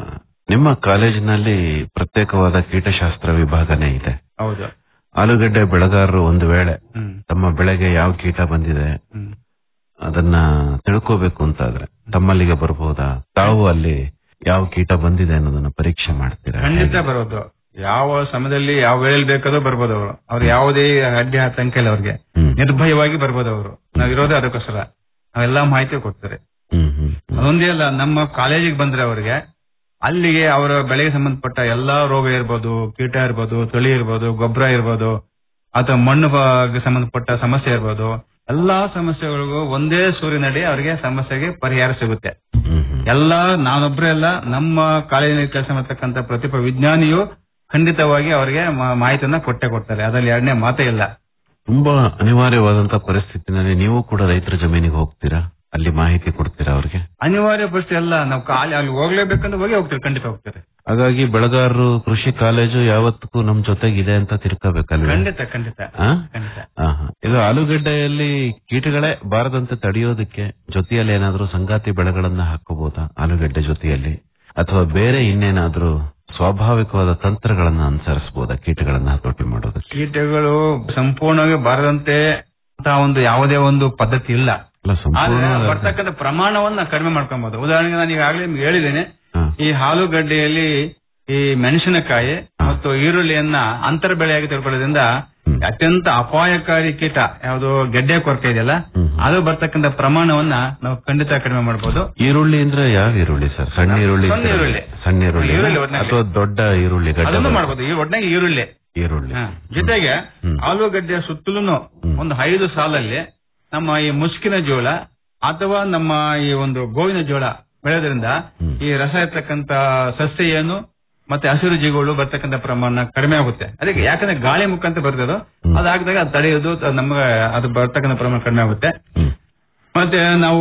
ನಿಮ್ಮ ಕಾಲೇಜಿನಲ್ಲಿ ಪ್ರತ್ಯೇಕವಾದ ಕೀಟಶಾಸ್ತ್ರ ವಿಭಾಗನೇ ಇದೆ ಹೌದು ಆಲೂಗಡ್ಡೆ ಬೆಳೆಗಾರರು ಒಂದು ವೇಳೆ ಹ್ಮ್ ತಮ್ಮ ಬೆಳೆಗೆ ಯಾವ ಕೀಟ ಬಂದಿದೆ ಹ್ಮ್ ಅದನ್ನ ತಿಳ್ಕೋಬೇಕು ಅಂತಾದ್ರೆ ತಮ್ಮಲ್ಲಿಗೆ ಬರಬಹುದಾ ತಾವು ಅಲ್ಲಿ ಯಾವ ಕೀಟ ಬಂದಿದೆ ಅನ್ನೋದನ್ನ ಪರೀಕ್ಷೆ ಮಾಡ್ತೀರಾ ಖಂಡಿತ ಬರೋದು ಯಾವ ಸಮಯದಲ್ಲಿ ಯಾವ ವೇಳೆಯಲ್ಲಿ ಬೇಕಾದ್ರೂ ಬರ್ಬೋದು ಅವರು ಅವ್ರು ಯಾವುದೇ ಅಡ್ಡಿ ಆತಂಕ ಇಲ್ಲ ಅವ್ರಿಗೆ ಹ್ಮ್. ನಿರ್ಭಯವಾಗಿ ಬರ್ಬೋದು ಅವರು ನಾವ್ ಇರೋದೇ ಅದಕ್ಕೋಸ್ಕರ ನಾವೆಲ್ಲಾ ಮಾಹಿತಿ ಕೊಡ್ತಾರೆ ಹ್ಮ್ ಹ್ಮ್ ಹ್ಮ್. ಅದೊಂದೇ ಅಲ್ಲ ನಮ್ಮ ಕಾಲೇಜಿಗೆ ಬಂದ್ರೆ ಅವರಿಗೆ ಅಲ್ಲಿಗೆ ಅವರ ಬೆಳೆಗೆ ಸಂಬಂಧಪಟ್ಟ ಎಲ್ಲಾ ರೋಗ ಇರ್ಬೋದು ಕೀಟ ಇರ್ಬೋದು ತಳಿ ಇರ್ಬೋದು ಗೊಬ್ಬರ ಇರ್ಬೋದು ಅಥವಾ ಮಣ್ಣು ಬಗ್ಗೆ ಸಂಬಂಧಪಟ್ಟ ಸಮಸ್ಯೆ ಇರ್ಬೋದು ಎಲ್ಲಾ ಸಮಸ್ಯೆಗಳಿಗೂ ಒಂದೇ ಸೂರಿನಡಿ ಅವರಿಗೆ ಸಮಸ್ಯೆಗೆ ಪರಿಹಾರ ಸಿಗುತ್ತೆ ಹ್ಮ್ ಹ್ಮ್. ಎಲ್ಲ ನಾನೊಬ್ಬರೇ ಅಲ್ಲ ನಮ್ಮ ಕಾಲೇಜಿನಲ್ಲಿ ಕೆಲಸ ಮಾಡತಕ್ಕಂತ ಪ್ರತಿಭಾ ವಿಜ್ಞಾನಿಯು ಖಂಡಿತವಾಗಿ ಅವರಿಗೆ ಮಾ- ಮಾಹಿತಿಯನ್ನ ಕೊಟ್ಟೆ ಕೊಡ್ತಾರೆ ಅದರಲ್ಲಿ ಎರಡನೇ ಮಾತೇ ಇಲ್ಲ ತುಂಬಾ ಅನಿವಾರ್ಯವಾದಂತ ಪರಿಸ್ಥಿತಿನಲ್ಲಿ ನೀವು ಕೂಡ ರೈತರ ಜಮೀನಿಗೆ ಹೋಗ್ತೀರಾ ಅಲ್ಲಿ ಮಾಹಿತಿ ಕೊಡ್ತೀರಾ ಅವ್ರಿಗೆ ಅನಿವಾರ್ಯ ಪರಿಸ್ಥಿತಿ ಅಲ್ಲ ನಾವು ಕಾಲಿ ಅಲ್ಲಿ ಹೋಗ್ಲೇಬೇಕಂದ್ರೆ ಹೋಗಿ ಹೋಗ್ತಾರೆ ಖಂಡಿತ ಹೋಗ್ತಾರೆ ಹಾಗಾಗಿ ಬೆಳೆಗಾರರು ಕೃಷಿ ಕಾಲೇಜು ಯಾವತ್ತಿಗೂ ನಮ್ ಜೊತೆಗಿದೆ ಅಂತ ತಿಳ್ಕೋಬೇಕಲ್ವೇ ಖಂಡಿತ ಖಂಡಿತ ಆ? ಖಂಡಿತ ಆಹಾ. ಇದು ಆಲೂಗಡ್ಡೆಯಲ್ಲಿ ಕೀಟಗಳೇ ಬಾರದಂತೆ ತಡೆಯೋದಕ್ಕೆ ಜೊತೆಯಲ್ಲಿ ಏನಾದ್ರೂ ಸಂಗಾತಿ ಬೆಳೆಗಳನ್ನ ಹಾಕೋಬಹುದಾ ಆಲೂಗಡ್ಡೆ ಜೊತೆಯಲ್ಲಿ ಅಥವಾ ಬೇರೆ ಇನ್ನೇನಾದ್ರೂ ಸ್ವಾಭಾವಿಕವಾದ ತಂತ್ರಗಳನ್ನ ಅನುಸರಿಸಬಹುದಾ ಕೀಟಗಳನ್ನ ಹತೋಟಿ ಮಾಡೋದಕ್ಕೆ ಕೀಟಗಳು ಸಂಪೂರ್ಣವಾಗಿ ಬಾರದಂತೆ ಅಂತ ಒಂದು ಯಾವುದೇ ಒಂದು ಪದ್ಧತಿ ಇಲ್ಲ ಅಲ್ಲ ಆದ್ರೆ ಸಂಪೂರ್ಣ ಬರ್ತಕ್ಕಂಥ ಪ್ರಮಾಣವನ್ನ ಕಡಿಮೆ ಮಾಡ್ಕೊಬಹುದು ಉದಾಹರಣೆಗೆ ನಾನು ಈಗಾಗಲೇ ನಿಮ್ಗೆ ಹೇಳಿದ್ದೇನೆ ಹಾ. ಈ ಆಲೂಗಡ್ಡೆಯಲ್ಲಿ ಈ ಮೆಣಸಿನಕಾಯಿ ಮತ್ತು ಈರುಳ್ಳಿಯನ್ನ ಅಂತರ ಬೆಳೆಯಾಗಿ ತಿಳ್ಕೊಳ್ಳೋದ್ರಿಂದ ಹ್ಮ್. ಅತ್ಯಂತ ಅಪಾಯಕಾರಿ ಕೀಟ ಯಾವುದು ಗೆಡ್ಡೆ ಕೊರಕೆ ಇದೆಯಲ್ಲ ಹ್ಮ್. ಅದು ಬರ್ತಕ್ಕಂಥ ಪ್ರಮಾಣವನ್ನ ನಾವು ಖಂಡಿತ ಕಡಿಮೆ ಮಾಡಬಹುದು ಈರುಳ್ಳಿ ಅಂದ್ರೆ ಯಾವ ಈರುಳ್ಳಿ ಸರ್ ಸಣ್ಣ ಈರುಳ್ಳಿ ಸಣ್ಣ ಈರುಳ್ಳಿ. ಸಣ್ಣ ಈರುಳ್ಳಿ ಈರುಳ್ಳಿ ಒಟ್ನಲ್ಲಿ. ಅಥವಾ ದೊಡ್ಡ ಈರುಳ್ಳಿ ಗಡ್ಡೆ ಅದನ್ನು ಬರುತ್ತೆ? ಮಾಡಬಹುದು ಈ ಒಟ್ಟಿನಾಗಿ ಈರುಳ್ಳಿ ಈರುಳ್ಳಿ ಹ. ಜೊತೆಗೆ ಹ್ಮ್. ಆಲೂಗಡ್ಡೆಯ ಸುತ್ತಲೂ ಒಂದು ಐದು ಸಾಲಲ್ಲಿ ನಮ್ಮ ಈ ಮುಸ್ಕಿನ ಜೋಳ ಅಥವಾ ನಮ್ಮ ಈ ಒಂದು ಗೋವಿನ ಜೋಳ ಬೆಳೆಯೋದ್ರಿಂದ ಹ್ಮ್. ಈ ರಸ ಇರ್ತಕ್ಕಂತ ಸಸ್ಯ ಏನು ಮತ್ತೆ ಹಸಿರು ಜೀವಿಗಳು ಬರ್ತಕ್ಕಂಥ ಪ್ರಮಾಣ ಕಡಿಮೆ ಆಗುತ್ತೆ ಅದಕ್ಕೆ ಯಾಕಂದ್ರೆ ಗಾಳಿ ಮುಖಾಂತರ ಬರ್ತದೆ ಅದು ಹ್ಮ್. ಅದಾಗದಾಗ ಅದು ತಡೆಯೋದು ಅದು ನಮ್ಗೆ ಅದು ಬರ್ತಕ್ಕಂಥ ಪ್ರಮಾಣ ಕಡಿಮೆ ಆಗುತ್ತೆ ಹ್ಮ್. ಮತ್ತೆ ನಾವು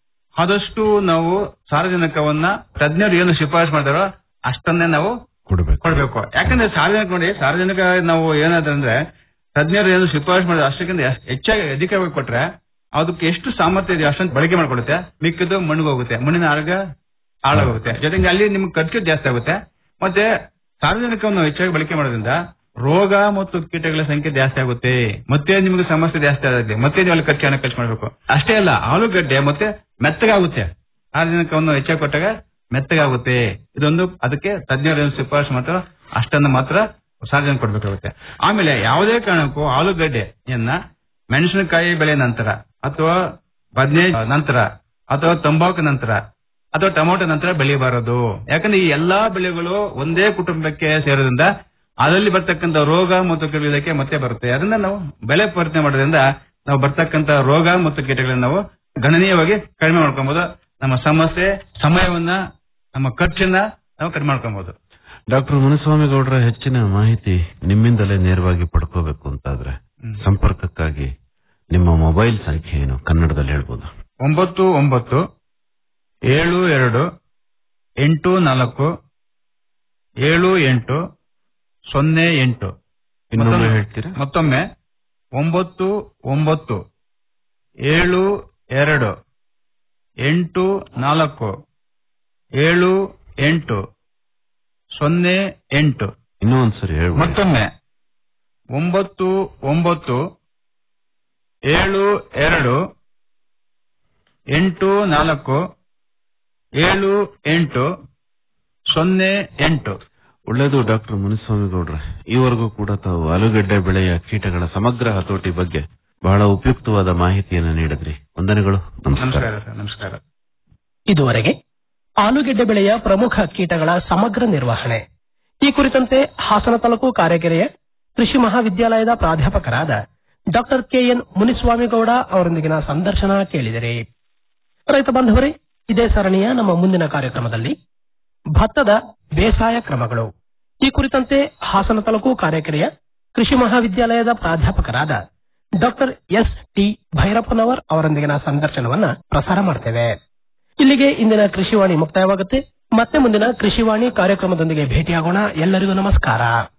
ಆದಷ್ಟು ನಾವು ಸಾರ್ವಜನಿಕವನ್ನ ತಜ್ಞರು ಏನು ಶಿಫಾರಸು ಮಾಡ್ತಾರೋ ಅಷ್ಟನ್ನೇ ನಾವು ಕೊಡ್ಬೇಕು ಕೊಡ್ಬೇಕು ಯಾಕಂದ್ರೆ ಸಾರ್ವಜನಿಕ ನೋಡಿ ಸಾರ್ವಜನಿಕ ನಾವು ಏನಾದಂದ್ರೆ ತಜ್ಞರು ಏನು ಶಿಫಾರಸು ಮಾಡಿದ್ರೆ ಅಷ್ಟಕ್ಕಿಂತ ಎಷ್ಟ್- ಹೆಚ್ಚಾಗಿ ಅಧಿಕವಾಗಿ ಕೊಟ್ರೆ ಅದಕ್ಕೆ ಎಷ್ಟು ಸಾಮರ್ಥ್ಯ ಇದೆ ಅಷ್ಟೊಂದು ಬಳಕೆ ಮಾಡ್ಕೊಡುತ್ತೆ ಮಿಕ್ಕಿದ್ದು ಮಣ್ಣಿಗೆ ಹೋಗುತ್ತೆ ಮಣ್ಣಿನ ಆರೋಗ್ಯ ಹಾಳಾಗೋಗುತ್ತೆ ಜೊತೆಗೆ ಅಲ್ಲಿ ನಿಮ್ಗೆ ಖರ್ಚು ಜಾಸ್ತಿ ಆಗುತ್ತೆ ಮತ್ತೆ ಸಾರ್ವಜನಿಕವನ್ನು ಹೆಚ್ಚಾಗಿ ಬಳಕೆ ಮಾಡೋದ್ರಿಂದ ರೋಗ ಮತ್ತು ಕೀಟಗಳ ಸಂಖ್ಯೆ ಜಾಸ್ತಿ ಆಗುತ್ತೆ ಮತ್ತೆ ನಿಮಗೆ ಸಮಸ್ಯೆ ಜಾಸ್ತಿ ಆಗುತ್ತೆ ಮತ್ತೆ ನೀವು ಅಲ್ಲಿ ಖರ್ಚು ಹಣ ಖರ್ಚು ಮಾಡಬೇಕು ಅಷ್ಟೇ ಅಲ್ಲ ಆಲೂಗಡ್ಡೆ ಮತ್ತೆ ಮೆತ್ತಗಾಗುತ್ತೆ ಸಾರ್ವಜನಿಕವನ್ನು ಹೆಚ್ಚಾಗಿ ಕೊಟ್ಟಾಗ ಮೆತ್ತಗಾಗುತ್ತೆ ಇದೊಂದು ಅದಕ್ಕೆ ತಜ್ಞರು ಏನು ಶಿಫಾರಸು ಮಾಡ್ತಾರೋ ಅಷ್ಟನ್ನು ಮಾತ್ರ ಸಾರ್ವಜನಿಕ ಕೊಡ್ಬೇಕಾಗುತ್ತೆ ಆಮೇಲೆ ಯಾವುದೇ ಕಾರಣಕ್ಕೂ ಆಲೂಗಡ್ಡೆಯನ್ನ ಮೆಣಸಿನಕಾಯಿ ಬೆಳೆ ನಂತರ ಅಥವಾ ಬದನೆ ನಂತರ ಅಥವಾ ತಂಬಾಕು ನಂತರ ಅಥವಾ ಟೊಮೊಟೊ ನಂತರ ಬೆಳೆಯಬಾರದು ಯಾಕಂದ್ರೆ ಈ ಎಲ್ಲಾ ಬೆಳೆಗಳು ಒಂದೇ ಕುಟುಂಬಕ್ಕೆ ಸೇರೋದ್ರಿಂದ ಅದರಲ್ಲಿ ಬರ್ತಕ್ಕಂಥ ರೋಗ ಮತ್ತು ಕೀಟಗಳಿಗೆ ಮತ್ತೆ ಬರುತ್ತೆ ಅದನ್ನ ನಾವು ಬೆಳೆ ಪರಿವರ್ತನೆ ಮಾಡೋದ್ರಿಂದ ನಾವು ಬರ್ತಕ್ಕಂಥ ರೋಗ ಮತ್ತು ಕೀಟಗಳನ್ನ ನಾವು ಗಣನೀಯವಾಗಿ ಕಡಿಮೆ ಮಾಡ್ಕೊಬಹುದು ನಮ್ಮ ಸಮಸ್ಯೆ ಸಮಯವನ್ನ ನಮ್ಮ ಖರ್ಚನ್ನ ನಾವು ಕಡಿಮೆ ಮಾಡ್ಕೊಬಹುದು ಡಾಕ್ಟರ್ ಮುನಿಸ್ವಾಮಿ ಗೌಡ್ರ ಹೆಚ್ಚಿನ ಮಾಹಿತಿ ನಿಮ್ಮಿಂದಲೇ ನೇರವಾಗಿ ಪಡ್ಕೋಬೇಕು ಅಂತಾದ್ರೆ ಹ್ಮ್. ಸಂಪರ್ಕಕ್ಕಾಗಿ ನಿಮ್ಮ ಮೊಬೈಲ್ ಸಂಖ್ಯೆ ಏನು ಕನ್ನಡದಲ್ಲಿ ಹೇಳ್ಬೋದು ಒಂಬತ್ತು ಒಂಬತ್ತು ಏಳು ಎರಡು ಎಂಟು ನಾಲ್ಕು ಏಳು ಎಂಟು ಸೊನ್ನೆ ಎಂಟು ಇನ್ನೊಮ್ಮೆ ಮತ್ತೊಮ್ಮೆ- ಹೇಳ್ತೀರಾ ಮತ್ತೊಮ್ಮೆ ಒಂಬತ್ತು ಒಂಬತ್ತು ಏಳು ಎರಡು ಎಂಟು ನಾಲ್ಕು ಏಳು ಎಂಟು ಸೊನ್ನೆ ಎಂಟು ಇನ್ನೂ ಒಂದ್ಸರಿ ಹೇಳ್ಬೋದು ಮತ್ತೊಮ್ಮೆ ಒಂಬತ್ತು ಒಂಬತ್ತು ಏಳು ಎರಡು ಎಂಟು ನಾಲ್ಕು ಏಳು ಎಂಟು ಸೊನ್ನೆ ಎಂಟು ಒಳ್ಳೆಯದು ಡಾಕ್ಟರ್ ಮುನಿಸ್ವಾಮಿ ಗೌಡ್ರೆ ಈವರೆಗೂ ಕೂಡ ತಾವು ಆಲೂಗಡ್ಡೆ ಬೆಳೆಯ ಕೀಟಗಳ ಸಮಗ್ರ ಹತೋಟಿ ಬಗ್ಗೆ ಬಹಳ ಉಪಯುಕ್ತವಾದ ಮಾಹಿತಿಯನ್ನು ನೀಡಿದ್ರಿ ವಂದನೆಗಳು ನಮಸ್ಕಾರ ನಮಸ್ಕಾರ ಸರ್ ನಮಸ್ಕಾರ ಇದುವರೆಗೆ ಆಲೂಗೆಡ್ಡೆ ಬೆಳೆಯ ಪ್ರಮುಖ ಕೀಟಗಳ ಸಮಗ್ರ ನಿರ್ವಹಣೆ ಈ ಕುರಿತಂತೆ ಹಾಸನ ತಾಲೂಕು ಕಾರೆಕೆರೆಯ ಕೃಷಿ ಮಹಾವಿದ್ಯಾಲಯದ ಪ್ರಾಧ್ಯಾಪಕರಾದ ಡಾಕ್ಟರ್ ಕೆಎನ್ ಮುನಿಸ್ವಾಮಿಗೌಡ ಅವರೊಂದಿಗಿನ ಸಂದರ್ಶನ ಕೇಳಿದಿರಿ ರೈತ ಬಾಂಧವರೇ ಇದೇ ಸರಣಿಯ ನಮ್ಮ ಮುಂದಿನ ಕಾರ್ಯಕ್ರಮದಲ್ಲಿ ಭತ್ತದ ಬೇಸಾಯ ಕ್ರಮಗಳು ಈ ಕುರಿತಂತೆ ಹಾಸನ ತಾಲೂಕು ಕಾರ್ಯಕೆರೆಯ ಕೃಷಿ ಮಹಾವಿದ್ಯಾಲಯದ ಪ್ರಾಧ್ಯಾಪಕರಾದ ಡಾಕ್ಟರ್ ಎಸ್ ಟಿ ಭೈರಪ್ಪನವರ್ ಅವರೊಂದಿಗಿನ ಸಂದರ್ಶನವನ್ನ ಪ್ರಸಾರ ಮಾಡ್ತೇವೆ ಇಲ್ಲಿಗೆ ಇಂದಿನ ಕೃಷಿವಾಣಿ ಮುಕ್ತಾಯವಾಗುತ್ತೆ ಮತ್ತೆ ಮುಂದಿನ ಕೃಷಿವಾಣಿ ಕಾರ್ಯಕ್ರಮದೊಂದಿಗೆ ಭೇಟಿಯಾಗೋಣ ಎಲ್ಲರಿಗೂ ನಮಸ್ಕಾರ